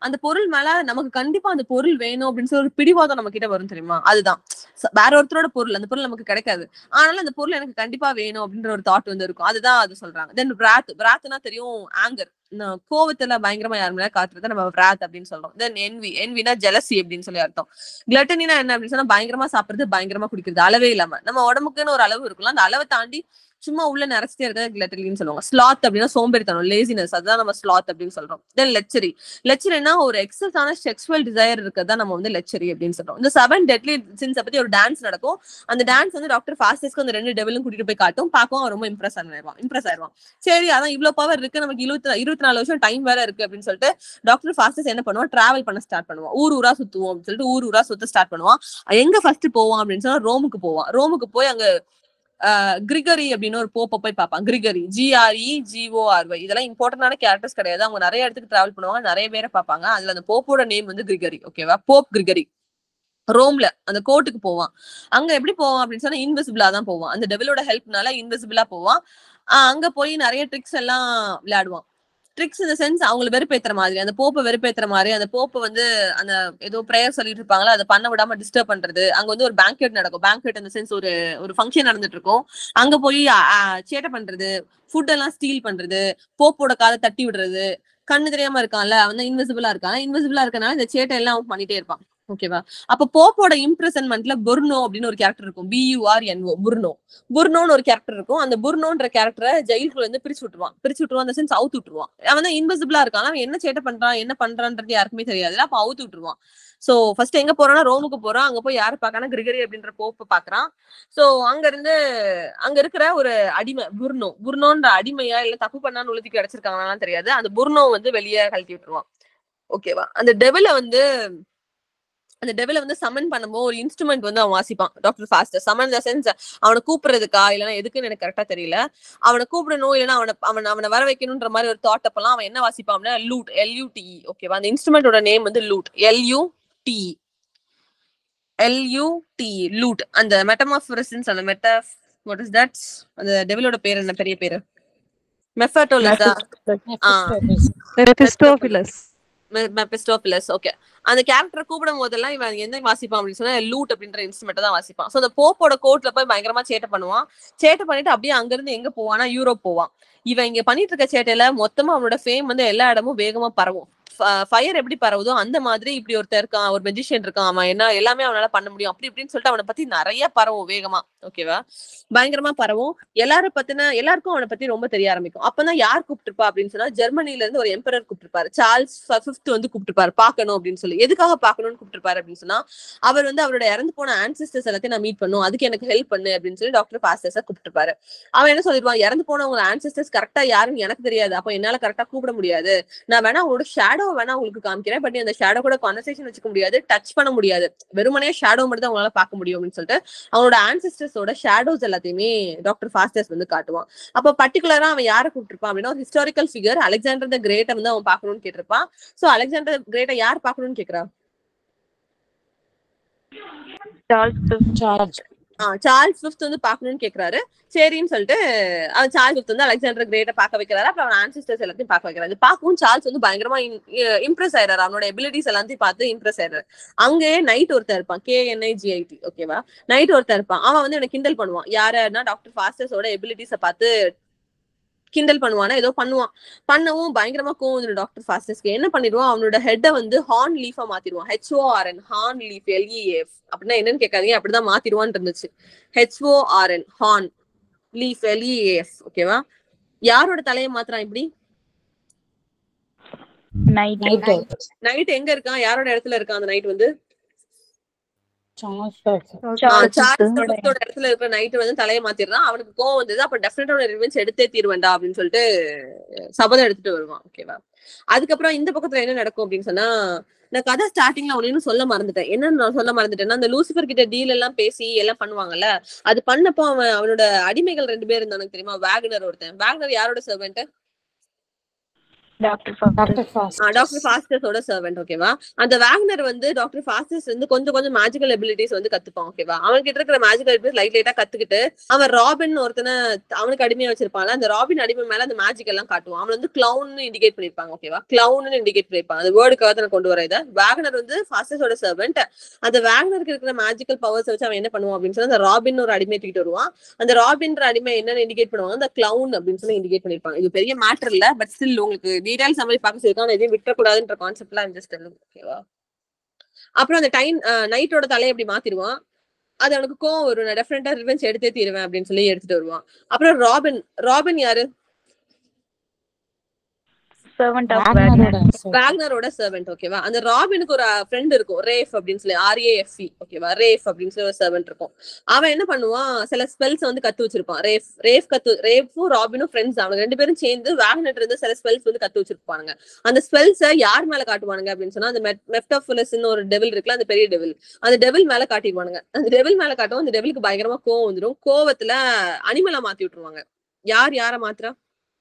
அந்த பொருள் மேல நமக்கு கண்டிப்பா அந்த பொருள் வேணும் அப்படின்னு சொல்லி ஒரு பிடிவாதம் நம்ம கிட்ட வரும் தெரியுமா அதுதான் ச- வேற ஒருத்தரோட பொருள் அந்த பொருள் நமக்கு கிடைக்காது ஆனாலும் அந்த பொருள் எனக்கு கண்டிப்பா வேணும் அப்படின்ற ஒரு தாட் வந்து இருக்கும் அதுதான் அது சொல்றாங்க தென் பிராத் பிராத்னா தெரியும் ஆங்கர் கோவத்துல பயங்கரமா யார் மேல காத்துறத நம்ம பிராத் அப்படின்னு சொல்றோம் தென் என்வி என்வினா ஜெலசி அப்படின்னு சொல்லி அர்த்தம் கிளட்டனினா என்ன அப்படின்னு சொன்னா பயங்கரமா சாப்பிடுறது பயங்கரமா குடிக்கிறது அளவே இல்லாம நம்ம உடம்புக்குன்னு ஒரு அளவு இருக்கும்ல அந்த அளவை தாண்டி சும்மா உள்ள நிறைச்சிட்டே இருக்கிறது கிளட்டலின்னு சொல்லுவாங்க ஸ்லாத் அப்படின்னா சோம்பேறித்தனம் லேசினஸ் அதுதான் நம்ம ஸ்லாத் அப்படின்னு சொல்றோம் தென் லெச்சரி லெச்சரினா ஒரு எக்ஸஸான செக்ஷுவல் டிசைர் இருக்கிறதா நம்ம வந்து லெச்சரி அப்படின்னு சொல்றோம் இந்த செவன் டெட்லி சின்ஸ் பத்தி ஒரு டான்ஸ் நடக்கும் அந்த டான்ஸ் வந்து டாக்டர் ஃபாஸ்டஸ்க்கு அந்த ரெண்டு டெவலும் கூட்டிட்டு போய் காட்டும் பார்க்கவும் அவன் ரொம்ப இம்ப்ரெஸ் ஆயிடுவான் இம்ப்ரெஸ் ஆயிடுவான் சரி அதான் இவ்வளவு பவர் இருக்கு நமக்கு இருபத்தி இருபத்தி நாலு வருஷம் டைம் வேற இருக்கு அப்படின்னு சொல்லிட்டு டாக்டர் ஃபாஸ்டஸ் என்ன பண்ணுவான் டிராவல் பண்ண ஸ்டார்ட் பண்ணுவான் ஊர் ஊரா சுத்துவோம் அப்படின்னு சொல்லிட்டு ஊர் ஊரா சுத்த ஸ்டார்ட் பண்ணுவான் எங்க ஃபர்ஸ்ட் போவான் அப்படின்னு சொன்னா ரோமுக்கு போவான் ரோமுக்கு போய் அங்க ஆஹ் கிரிகரி அப்படின்னு ஒரு போப்பை போய் பார்ப்பான் கிரிகரி ஜிஆர்இ ஜிஓஆர்ஒய் இதெல்லாம் இம்பார்ட்டன்டான கேரக்டர்ஸ் கிடையாது அவங்க நிறைய இடத்துக்கு டிராவல் பண்ணுவாங்க நிறைய பேரை பார்ப்பாங்க அதுல அந்த போப்போட நேம் வந்து கிரிகரி ஓகேவா போப் கிரிகரி ரோம்ல அந்த கோர்ட்டுக்கு போவான் அங்க எப்படி போவான் அப்படின்னு சொன்னா இன்விசிபிளா தான் போவான் அந்த டெவிலோட ஹெல்ப்னால இன்விசிபிளா போவான் ஆஹ் அங்க போய் நிறைய ட்ரிக்ஸ் எல்லாம் விளையாடுவான் ட்ரிக்ஸ் இந்த சென்ஸ் அவங்கள வெறுப்பேத்துற மாதிரி அந்த போப்பை வெறுப்பேத்துற மாதிரி அந்த போப்பை வந்து அந்த ஏதோ ப்ரேயர் சொல்லிட்டு இருப்பாங்களா அதை பண்ண விடாம டிஸ்டர்ப் பண்றது அங்க வந்து ஒரு பேங்க்வெட் நடக்கும் பேங்க்வெட் இந்த சென்ஸ் ஒரு ஒரு ஃபங்க்ஷன் நடந்துட்டு இருக்கும் அங்க போய் ஆ, ஆ, சேட்டை பண்றது ஃபுட் எல்லாம் ஸ்டீல் பண்றது போப்போட காலை தட்டி விடுறது கண்ணு தெரியாம இருக்கான்ல அவன் தான் இன்விசிபிளா இருக்கான் இன்விசிபிளா இருக்கனால இந்த சேட்டை எல்லாம் அவன் பண்ணிட்டே இருப்பான் ஓகேவா அப்ப போப்போட இம்ப்ரெசன்மெண்ட்ல புர்னோ அப்படின்னு ஒரு கேரக்டர் இருக்கும் பியூஆர் என்ஓ புர்னோ புர்னோன்னு ஒரு கேரக்டர் இருக்கும் அந்த புர்னோன்ற கேரக்டரை ஜெயிலுக்குள்ள இருந்து பிரிச்சு விட்டுருவான் பிரிச்சு விட்டுருவான் அந்த சென்ஸ் அவுத்து விட்டுருவான் அவன் தான் இன்விசிபிளா இருக்கான் அவன் என்ன சேட்டை பண்றான் என்ன பண்றான்றது யாருக்குமே தெரியாது அப்ப அவுத்து விட்டுருவான் சோ ஃபர்ஸ்ட் எங்க போறான்னா ரோமுக்கு போறான் அங்க போய் யாரை பாக்கானா கிரிகரி அப்படின்ற போப்பை பாக்குறான் சோ அங்க இருந்து அங்க இருக்கிற ஒரு அடிமை புர்னோ புர்னோன்ற அடிமையா இல்ல தப்பு பண்ணான்னு உழுதிக்கு கிடைச்சிருக்காங்களான்னு தெரியாது அந்த புர்னோ வந்து வெளியே கழட்டி விட்டுருவான் ஓகேவா அந்த டெவில வந்து அந்த டெவில வந்து சமன் பண்ணும்போது ஒரு இன்ஸ்ட்ருமெண்ட் வந்து அவன் வாசிப்பான் doctor Faustus summon the sense அவனை கூப்பிடுறதுக்கா இல்லைன்னா எதுக்குன்னு எனக்கு கரெக்டா தெரியல அவனை கூப்பிடணும் இல்லைன்னா அவனை அவன் அவனை வர வைக்கணும்ன்ற மாதிரி ஒரு தாட் அப்பெல்லாம் அவன் என்ன வாசிப்பான் லூட் எல்யூடிஇ ஓகேவா அந்த இன்ஸ்ட்ருமெண்டோட நேம் வந்து லூட் எல்யூடி எல்யூடி லூட் அந்த மெட்டமாஃபரசன்ஸ் அந்த மெட்டா வாட் இஸ் தட் அந்த டெவிலோட பேர் என்ன பெரிய பேரு மெஃபர்டோலஸா Mephistopheles. மெபிஸ்டோபிலஸ் ஓகே அந்த கேரக்டரை கூப்பிடும் போதெல்லாம் இவன் எந்த வாசிப்பான் அப்படின்னு சொன்னா லூட் அப்படின்ற இன்ஸ்ட்ருமெண்ட் தான் வாசிப்பான் சோ அந்த போப்போட கோர்ட்ல போய் பயங்கரமா சேட்டை பண்ணுவான் சேட்டை பண்ணிட்டு அப்படியே அங்க இருந்து எங்க போவானா யூரோப் போவான் இவன் இங்க பண்ணிட்டு இருக்க சேட்டையில மொத்தமா அவனோட ஃபேம் வந்து எல்லா இடமும் வேகமா பரவும் ஃபயர் எப்படி பரவுதோ அந்த மாதிரி இப்படி ஒருத்தர் இருக்கான் ஒரு மெஜிஷியன் இருக்கான் அவன் என்ன எல்லாமே அவனால பண்ண முடியும் அப்படி இப்படின்னு சொல்லிட்டு அவனை பத்தி நிறைய பரவும் வேகமா ஓகேவா பயங்கரமா பரவும் எல்லாரும் பத்தின எல்லாருக்கும் அவனை பத்தி ரொம்ப தெரிய ஆரம்பிக்கும் அப்பதான் யார் கூப்பிட்டுருப்பா அப்படின்னு சொன்னா ஜெர்மனில இருந்து ஒரு எம்பரர் கூப்பிட்டுருப்பாரு சார்ல்ஸ் பிப்த் வந்து கூப்பிட்டுருப்பாரு பார்க்கணும் அப்படின்னு சொல்லி எதுக்காக பார்க்கணும்னு கூப்பிட்டுருப்பாரு அப்படின்னு சொன்னா அவர் வந்து அவரோட இறந்து போன ஆன்சிஸ்டர்ஸ் எல்லாத்தையும் நான் மீட் பண்ணும் அதுக்கு எனக்கு ஹெல்ப் பண்ணு அப்படின்னு சொல்லி டாக்டர் பாஸ்டர்ஸ கூப்பிட்டுருப்பாரு அவன் என்ன சொல்லிடுவான் இறந்து போனவங்க ஆன்சிஸ்டர்ஸ் கரெக்டா யாருன்னு எனக்கு தெரியாது அப்ப என்னால கரெக்டா கூப்பிட முடியாது நான் வேணா அவங்களோட ஷேடோ வேணா உங்களுக்கு காமிக்கிறேன் பட் அந்த ஷேடோ கூட கான்வர்சேஷன் வச்சுக்க முடியாது டச் பண்ண முடியாது வெறுமனே ஷேடோ மட்டும் தான் அவங்களால பார்க்க முடியும் அப்படின்னு சொல்லிட்டு அவனோட ஆன்சிஸ்டர்ஸோட ஷேடோஸ் எல்லாத்தையுமே டாக்டர் ஃபாஸ்டர்ஸ் வந்து காட்டுவான் அப்ப பர்டிகுலரா அவன் யாரை கூப்பிட்டுருப்பான் அப்படின்னா ஒரு ஹிஸ்டாரிக்கல் ஃபிகர் அலெக்சாண்டர் த கிரேட்டை வந்து அவன் பார்க்கணும்னு கேட்டிருப்பான் சோ அலெக்சாண்டர் கிரேட்டை யார் பார்க்கணும்னு கேக்குறா சார்ஜ் ஆஹ் சார்ல்ஸ் ஃபிஃப்த் வந்து பார்க்கணும்னு கேக்குறாரு சரின்னு சொல்லிட்டு அவன் சார்ல்ஸ் ஃபிஃப்த் வந்து அலெக்சாண்டர் கிரேட்டை பார்க்க வைக்கிறாரு அப்புறம் அவன் ஆன்சிஸ்டர்ஸ் எல்லாத்தையும் பார்க்க வைக்கிறாரு பார்க்கவும் சார்ல்ஸ் வந்து பயங்கரமா இம்ப்ரெஸ் ஆயிடுறாரு அவனோட எபிலிட்டிஸ் எல்லாத்தையும் பார்த்து இம்ப்ரெஸ் ஆயிடுறாரு அங்கே நைட் ஒருத்தர் இருப்பான் கேஎன்ஐஜிஐடி ஓகேவா நைட் ஒருத்தர் இருப்பான் அவன் வந்து எனக்கு கிண்டல் பண்ணுவான் யாருன்னா டாக்டர் ஃபாஸ்டர்ஸோட எபிலிட்டிஸை பார்த்து கிண்டல் பண்ணுவானா ஏதோ பண்ணுவான் பண்ணவும் பயங்கரமா கோவம் வந்துடும் டாக்டர் ஃபாஸ்டஸ்க்கு என்ன பண்ணிடுவான் அவனோட ஹெட்டை வந்து ஹார்ன் லீஃபா மாத்திடுவான் ஹெச்ஓஆர்என் ஹார்ன் லீஃப் எல்இஎஃப் அப்படின்னா என்னன்னு கேட்காதீங்க அப்படிதான் மாத்திடுவான்னு இருந்துச்சு ஹெச்ஓஆர்என் ஹார்ன் லீஃப் எல்இஎஃப் ஓகேவா யாரோட தலையை மாத்துறான் இப்படி நைட் நைட்டு நைட் எங்க இருக்கான் யாரோட இடத்துல இருக்கான் அந்த நைட் வந்து சார்ஜ் ஆஹ் சார்ல்ஸோட இடத்துல இருக்கிற நைட் வந்து தலையை மாத்திடுறான் அவனுக்கு கோவம் வந்தது அப்ப டெஃபினட்டா ஒரு ரிவெஞ்ச் எடுத்தே தீர்வேண்டா அப்படின்னு சொல்லிட்டு சபதம் எடுத்துட்டு வருவான் ஓகேவா அதுக்கப்புறம் இந்த பக்கத்துல என்ன நடக்கும் அப்படின்னு சொன்னா நான் கதை ஸ்டார்டிங்ல ஒன்னு சொல்ல மறந்துட்டேன் என்ன நான் சொல்ல மறந்துட்டேன்னா அந்த லூசிபர் கிட்ட டீல் எல்லாம் பேசி எல்லாம் பண்ணுவாங்கல்ல அது பண்ணப்போ அவன் அவனோட அடிமைகள் ரெண்டு பேர் இருந்தானுங்க தெரியுமா வேகனர் ஒருத்தன் வேகனர் யாரோட servant doctor doctor Faust doctor ஃபாஸ்டஸோட சர்வெண்ட் ஓகேவா அந்த வேக்னர் வந்து டாக்டர் ஃபாஸ்டஸ் வந்து கொஞ்சம் கொஞ்சம் மேஜிக்கல் எபிலிட்டிஸ் வந்து கத்துப்பான் ஓகேவா அவன் கிட்ட இருக்கிற மேஜிக்கல் எபிலிட்டிஸ் லைட் லைட்டா கத்துக்கிட்டு அவன் ராபின் ஒருத்தனை அவனுக்கு அடிமையா வச்சிருப்பான்ல அந்த ராபின் அடிமை மேல அந்த மேஜிக் எல்லாம் காட்டுவான் அவன் வந்து கிளவுன் இண்டிகேட் பண்ணிருப்பாங்க ஓகேவா கிளவுன் இண்டிகேட் பண்ணிருப்பாங்க அந்த வேர்டுக்காக தான் கொண்டு வர இதை வேகனர் வந்து ஃபாஸ்டஸோட சர்வெண்ட் அந்த வேகனருக்கு இருக்கிற மேஜிக்கல் பவர்ஸ் வச்சு அவன் என்ன பண்ணுவான் அப்படின்னு சொல்லி அந்த ராபின் ஒரு அடிமை தூக்கிட்டு வருவான் அந்த ராபின்ற அடிமை என்னன்னு இண்டிகேட் பண்ணுவாங்க அந்த கிளவுன் அப்படின்னு சொல்லி இண்டிகேட் பண்ணிருப்பாங்க இது பெரிய மேட்டர் இல்ல பட் ஸ்டில் உங்களுக்கு டீடைல் சம்மரி பார்க்க சொல்லிருக்காங்க நான் எதையும் விட்டுறக்கூடாதுன்ற கான்செப்ட்லாம் ஜஸ்ட் ஓகேவா அப்புறம் அந்த டைம் நைட்டோட தலையை அப்படி மாத்திடுவான் அது அவனுக்கு கோவம் வரும் நான் டெஃபரெண்டா ரிவெஞ்ச் எடுத்தே தீருவேன் அப்படின்னு சொல்லி எடுத்துட்டு வருவான் அப்புறம் ராபின் ராபின் யாரு சர்வன்ட் ஆஃப் வேக்னரோட வேக்னரோட சர்வெண்ட் ஓகேவா அந்த ராபினுக்கு ஒரு ஃப்ரெண்ட் இருக்கும் ரேஃப் அப்படின்னு சொல்லி ஆர்ஏஎஃப்இ ஓகேவா ரேஃப் அப்படின்னு சொல்லி ஒரு சர்வெண்ட் இருக்கும் அவன் என்ன பண்ணுவான் சில ஸ்பெல்ஸ் வந்து கத்து வச்சிருப்பான் ரேஃப் ரேஃப் கத்து ரேஃபும் ராபினும் ஃப்ரெண்ட்ஸ் அவங்க ரெண்டு பேரும் சேர்ந்து வேக்னர் இருந்து சில ஸ்பெல்ஸ் வந்து கத்து வச்சிருப்பானுங்க அந்த ஸ்பெல்ஸை யார் மேல காட்டுவானுங்க அப்படின்னு சொன்னா அந்த மெப்டாஃபுலஸ்னு ஒரு டெவில் இருக்குல்ல அந்த பெரிய டெவில் அந்த டெவில் மேல காட்டிடுவானுங்க அந்த டெவில் மேல காட்டவும் அந்த டெவிலுக்கு பயங்கரமா கோவம் வந்துடும் கோவத்துல அனிமலா மாத்தி விட்டுருவாங்க யார் யார மாத்திரா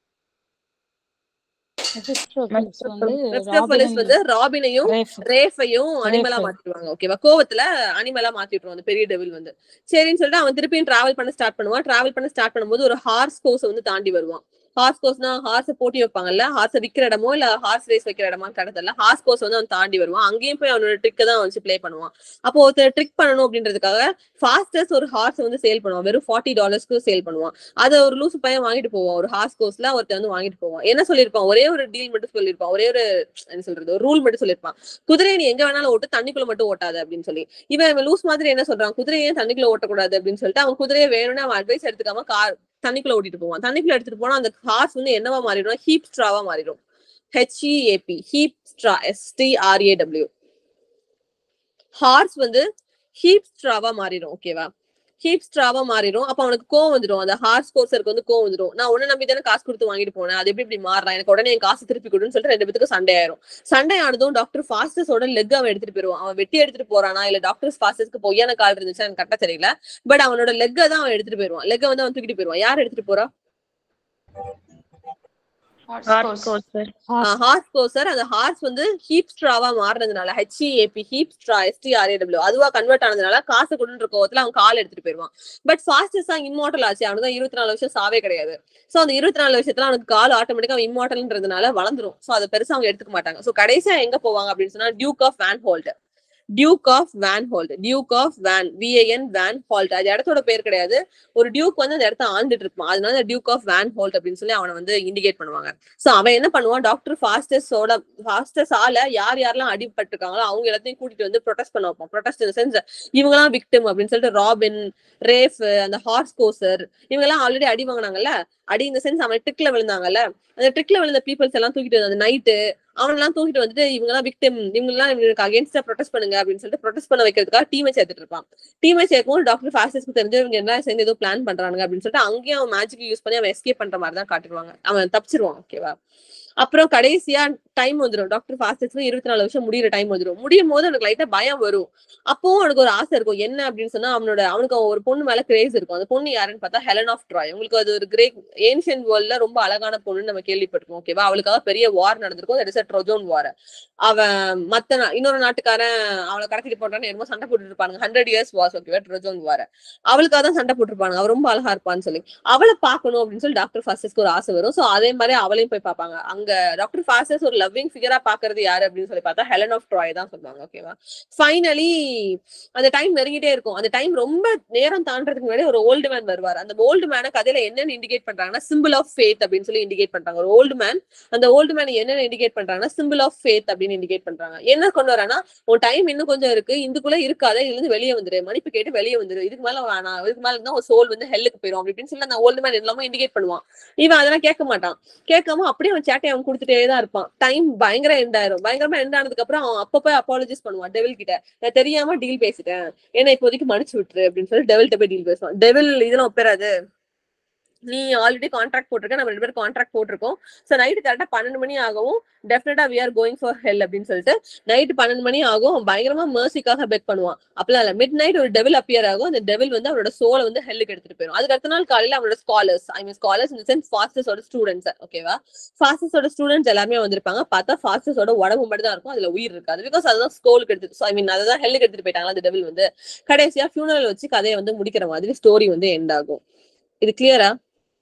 வந்து மெப்டாஃபுலஸ் வந்து ராபினையும் ரேஃப் ரேஃபையும் அனிமலா ரேஃபை. மாத்திடுவாங்க ஓகேவா கோவத்துல அனிமலா மாத்தி விட்டுருவாங்க அந்த பெரிய டெவில் வந்து சரின்னு சொல்லிட்டு அவன் திருப்பியும் டிராவல் பண்ண ஸ்டார்ட் பண்ணுவான் டிராவல் பண்ண ஸ்டார்ட் பண்ணும்போது ஒரு ஹார்ஸ் கோர்ஸ் வந்து தாண்டி வருவான் ஹார்ஸ் கோர்ஸ்னா ஹார்ஸ் போட்டி வைப்பாங்கல்ல ஹார்ஸ் விக்கிற இடமோ இல்ல ஹார்ஸ் ரேஸ் வைக்கிற இடமா கடத்தல ஹார்ஸ் கோர்ஸ் வந்து அவன் தாண்டி வருவான் அங்கேயும் போய் அவனோட ட்ரிக்கை தான் வச்சு ப்ளே பண்ணுவான் அப்போ ஒருத்தர் ட்ரிக் பண்ணணும் அப்படின்றதுக்காக ஃபாஸ்டஸ்ட் ஒரு ஹார்ஸ் வந்து சேல் பண்ணுவான் வெறும் ஃபார்ட்டி டாலர்ஸ்க்கு சேல் பண்ணுவான் அதை ஒரு லூசு பையன் வாங்கிட்டு போவான் ஒரு ஹார்ஸ் கோர்ஸ்ல ஒருத்தர் வந்து வாங்கிட்டு போவான் என்ன சொல்லியிருப்பான் ஒரே ஒரு டீல் மட்டும் சொல்லியிருப்பான் ஒரே ஒரு என்ன சொல்றது ஒரு ரூல் மட்டும் சொல்லியிருப்பான் குதிரையை நீ எங்க வேணாலும் ஓட்டு தண்ணிக்குள்ள மட்டும் ஓட்டாத அப்படின்னு சொல்லி இவன் இவன் லூஸ் மாதிரி என்ன சொல்றான் குதிரையை ஏன் தண்ணிக்குள்ள ஓட்டக்கூடாது அப்படின்னு சொல்லிட்டு அவன் குதிரையை வேணும்னு அவன் அட்வைஸ் எடுத்துக்காம கார் தண்ணிக்குள்ள ஓட்டிட்டு போவான் தண்ணிக்குள்ள எடுத்துட்டு போனா அந்த ஹார்ஸ் வந்து என்னவா மாறிடும் ஹீப் ஸ்ட்ராவா மாறிடும் H E A P heap straw S T R A W horse வந்து ஹீப் ஸ்ட்ராவா மாறிடும் ஓகேவா ஹீப் ஸ்ட்ராவா மாறிடும் அப்ப அவனுக்கு கோவம் வந்துடும் அந்த ஹார்ஸ் கோர்சருக்கு வந்து கோவம் வந்துடும் நான் உன்ன நம்பி தானே காசு கொடுத்து வாங்கிட்டு போனேன் அது எப்படி இப்படி மாறலாம் எனக்கு உடனே என் காசு திருப்பி கொடுன்னு சொல்லிட்டு ரெண்டு பேத்துக்கும் சண்டை ஆயிரும் சண்டை ஆனதும் டாக்டர் ஃபாஸ்டஸோட லெக் அவன் எடுத்துட்டு போயிருவான் அவன் வெட்டி எடுத்துட்டு போறானா இல்ல டாக்டர் ஃபாஸ்டஸ்க்கு பொய்யான கால் இருந்துச்சு எனக்கு கரெக்டா தெரியல பட் அவனோட லெக்கை தான் அவன் எடுத்துட்டு போயிருவான் லெக்கை வந்து அவன் தூக்கிட்டு போயிருவான் யார் எடுத்துட்டு போறா ஹார்ஸ் கோர்சர் ஹார்ஸ் கோசர் அந்த ஹார்ஸ் வந்து ஹீப் ஸ்ட்ராவா மாறினதுனால ஹெச்இஏபி ஹீப் ஸ்ட்ரா எஸ்டிஆர்ஏடபிள்யூ அதுவா கன்வெர்ட் ஆனதுனால காசு கொடுன்ற கோவத்துல அவன் கால் எடுத்துட்டு போயிருவான் பட் ஃபாஸ்டஸ்ட் தான் இம்மார்டல் ஆச்சு அவனுக்கு தான் இருபத்தி நாலு வருஷம் சாவே கிடையாது சோ அந்த இருபத்தி நாலு வருஷத்துல அவனுக்கு கால் ஆட்டோமேட்டிக்கா அவன் இம்மார்டல்ன்றதுனால வளர்ந்துரும் சோ அதை பெருசா அவங்க எடுத்துக்க மாட்டாங்க சோ கடைசியா எங்க போவாங்க அப்படின்னு சொன்னா duke of Vanholt duke of Vanholt duke of Van V A N Vanholt அது இடத்தோட பேர் கிடையாது ஒரு டியூக் வந்து அந்த இடத்த ஆண்டுட்டு இருப்பான் அதனால டியூக் ஆஃப் வேன் ஹோல்ட் அப்படின்னு சொல்லி அவனை வந்து இண்டிகேட் பண்ணுவாங்க சோ அவன் என்ன பண்ணுவான் டாக்டர் ஃபாஸ்டஸோட ஃபாஸ்டஸால யார் யாரெல்லாம் அடிபட்டிருக்காங்களோ அவங்க எல்லாத்தையும் கூட்டிட்டு வந்து ப்ரொடெஸ்ட் பண்ண வைப்பான் ப்ரொடெஸ்ட் இந்த சென்ஸ் இவங்கெல்லாம் விக்டிம் அப்படின்னு சொல்லிட்டு ராபின் ரேஃப் அந்த ஹார்ஸ் கோசர் இவங்க எல்லாம் ஆல்ரெடி அடி வாங்கினாங்கல்ல அடி இந்த சென்ஸ் அவன் ட்ரிக்ல விழுந்தாங்கல்ல அந்த ட்ரிக்ல விழுந்த பீப்புள்ஸ் எல்லாம் தூக்கிட்டு வந்து அந்த நைட்டு அவனெல்லாம் தூக்கிட்டு வந்துட்டு இவங்க எல்லாம் விக்டிம் இவங்க எல்லாம் இவங்களுக்கு அகேன்ஸ்டா ப்ரொடெஸ்ட் பண்ணுங்க அப்படின்னு சொல்லிட்டு ப்ரொடெஸ்ட் பண்ண வைக்கிறதுக்காக டீமை சேர்த்துட்டு இருப்பான் டீமை சேர்க்கும் டாக்டர் ஃபாஸ்டஸ்க்கு தெரிஞ்சு இவங்க என்ன சேர்ந்து ஏதோ பிளான் பண்றாங்க அப்படின்னு சொல்லிட்டு அங்கேயும் அவன் மேஜிக் யூஸ் பண்ணி அவன் எஸ்கேப் பண்ற மாதிரி தான் காட்டுவாங்க அவன் தப்பிச்சிருவான் ஓகேவா அப்புறம் கடைசியா டைம் வந்துடும் டாக்டர் ஃபாஸ்டஸ்க்கு இருபத்தி நாலு வருஷம் முடியிற டைம் வந்துடும் முடியும் போது அவனுக்கு லைட்டா பயம் வரும் அப்பவும் அவனுக்கு ஒரு ஆசை இருக்கும் என்ன அப்படின்னு சொன்னா அவனோட அவனுக்கு ஒரு பொண்ணு மேல கிரேஸ் இருக்கும் அந்த பொண்ணு யாருன்னு பார்த்தா ஹெலன் ஆஃப் ட்ராய் உங்களுக்கு அது ஒரு கிரேட் ஏன்ஷியன் வேர்ல்ட்ல ரொம்ப அழகான பொண்ணு நம்ம கேள்விப்பட்டிருக்கோம் ஓகேவா அவளுக்காக பெரிய வார் நடந்திருக்கும் தட் இஸ் ட்ரோஜோன் வார் அவன் மத்த நா- இன்னொரு நாட்டுக்காரன் அவளை கடத்திட்டு போட்டான்னு என்னமோ சண்டை போட்டுட்டு இருப்பாங்க ஹண்ட்ரட் இயர்ஸ் வாஸ் ஓகேவா ட்ரோஜோன் வார் அவளுக்காக தான் சண்டை போட்டிருப்பாங்க அவ ரொம்ப அழகா இருப்பான்னு சொல்லி அவளை பார்க்கணும் அப்படின்னு சொல்லி டாக்டர் ஃபாஸ்டஸ்க்கு ஒரு ஆசை வரும் சோ அதே மாதிரி அவளையும் போய் பார்ப்பாங்க அங்க டாக்டர் ஃபாஸ்டஸ் ஒரு லவ்விங் ஃபிகரா பாக்குறது யாரு அப்படின்னு சொல்லி பார்த்தா ஹெலன் ஆஃப் ட்ராய் தான் சொல்லுவாங்க ஓகேவா ஃபைனலி அந்த டைம் நெருங்கிட்டே இருக்கும் அந்த டைம் ரொம்ப நேரம் தாண்டறதுக்கு முன்னாடி ஒரு ஓல்டு மேன் வருவார் அந்த ஓல்டு மேனை கதையில என்னன்னு இண்டிகேட் பண்றாங்கன்னா சிம்பிள் ஆஃப் ஃபேத் அப்படின்னு சொல்லி இண்டிகேட் பண்றாங்க ஒரு ஓல்டு மேன் அந்த ஓல்டு மேன் என்னன்னு இண்டிகேட் பண்றாங்கன்னா சிம்பிள் ஆஃப் ஃபேத் அப்படின்னு இண்டிகேட் பண்றாங்க என்ன கொண்டு வரானா உன் டைம் இன்னும் கொஞ்சம் இருக்கு இதுக்குள்ள இருக்காத இதுல இருந்து வெளியே வந்துரு மன்னிப்பு கேட்டு வெளியே வந்துரு இதுக்கு மேல வேணாம் இதுக்கு மேல இருந்தா ஒரு சோல் வந்து ஹெல்லுக்கு போயிடும் அப்படி இப்படின்னு சொல்லி அந்த ஓல்டு மேன் எல்லாமே இண்டிகேட் பண்ணுவான் இவன் அதெல்லாம் கேட்க மாட்டான் கேட்காம அப்படியே அவன் சேட்டை அவன் கொடுத்துட்டே தான் இருப்பான் டைம் பயங்கர எண்ட் ஆயிரும் பயங்கரமா எண்ட் ஆனதுக்கு அப்புறம் அவன் அப்ப போய் அப்பாலஜிஸ் பண்ணுவான் டெவில் கிட்ட நான் தெரியாம டீல் பேசிட்டேன் ஏன்னா இப்போதைக்கு மன்னிச்சு விட்டுரு அப்படின்னு சொல்லி டெவில்ட்ட போய் டீல் பேசுவான் டெவில் இதெல்லாம் ஒப்பேராது நீ ஆல்ரெடி கான்ட்ராக்ட் போட்டிருக்க நம்ம ரெண்டு பேரும் கான்ட்ராக்ட் போட்டிருக்கோம் ஸோ நைட்டு கரெக்டாக பன்னெண்டு மணி ஆகவும் definitely we are going for hell அப்படின்னு சொல்லிட்டு நைட்டு பன்னெண்டு மணி ஆகும் அவன் பயங்கரமா மேர்சிக்காக பெக் பண்ணுவான் அப்பெல்லாம் இல்ல மிட் நைட் ஒரு டெவில் அப்பியர் ஆகும் அந்த டெவில் வந்து அவரோட சோலை வந்து ஹெல்லுக்கு எடுத்துட்டு போயிடும் அதுக்கு அடுத்த நாள் காலையில அவரோட ஸ்காலர்ஸ் ஐ மீன் ஸ்காலர்ஸ் இந்த சென்ஸ் ஃபாஸ்டஸோட ஸ்டூடெண்ட்ஸ் ஓகேவா ஃபாஸ்டஸோட ஸ்டூடெண்ட்ஸ் எல்லாருமே வந்திருப்பாங்க பார்த்தா ஃபாஸ்டஸோட உடம்பு மட்டும் தான் இருக்கும் அதுல உயிர் இருக்காது பிகாஸ் அதுதான் ஸ்கோலுக்கு எடுத்து ஐ மீன் அதான் ஹெல்லுக்கு எடுத்துட்டு போயிட்டாங்க அந்த டெவில் வந்து கடைசியா ஃபியூனரல் வச்சு கதையை வந்து முடிக்கிற மாதிரி ஸ்டோரி வந்து எண்ட் ஆகும் இது கிளியரா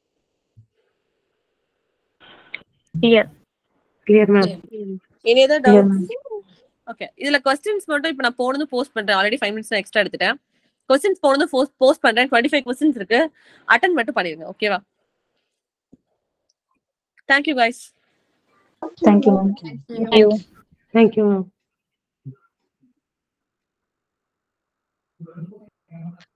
Clear. Clear ma'am any other Clear, doubt okay இதுல கொஸ்டின்ஸ் மட்டும் இப்போ நான் போனது போஸ்ட் பண்றேன் ஆல்ரெடி ஃபைவ் மினிட்ஸ் எக்ஸ்ட்ரா எடுத்துட்டேன் கொஸ்டின்ஸ் போனது போஸ்ட் பண்றேன் டுவெண்ட்டி ஃபைவ் கொஸ்டின்ஸ் இருக்கு அட்டன் மட்டும் பண்ணிருங்க ஓகேவா thank you guys Thank you, ma'am. Thank you. Thank you ma'am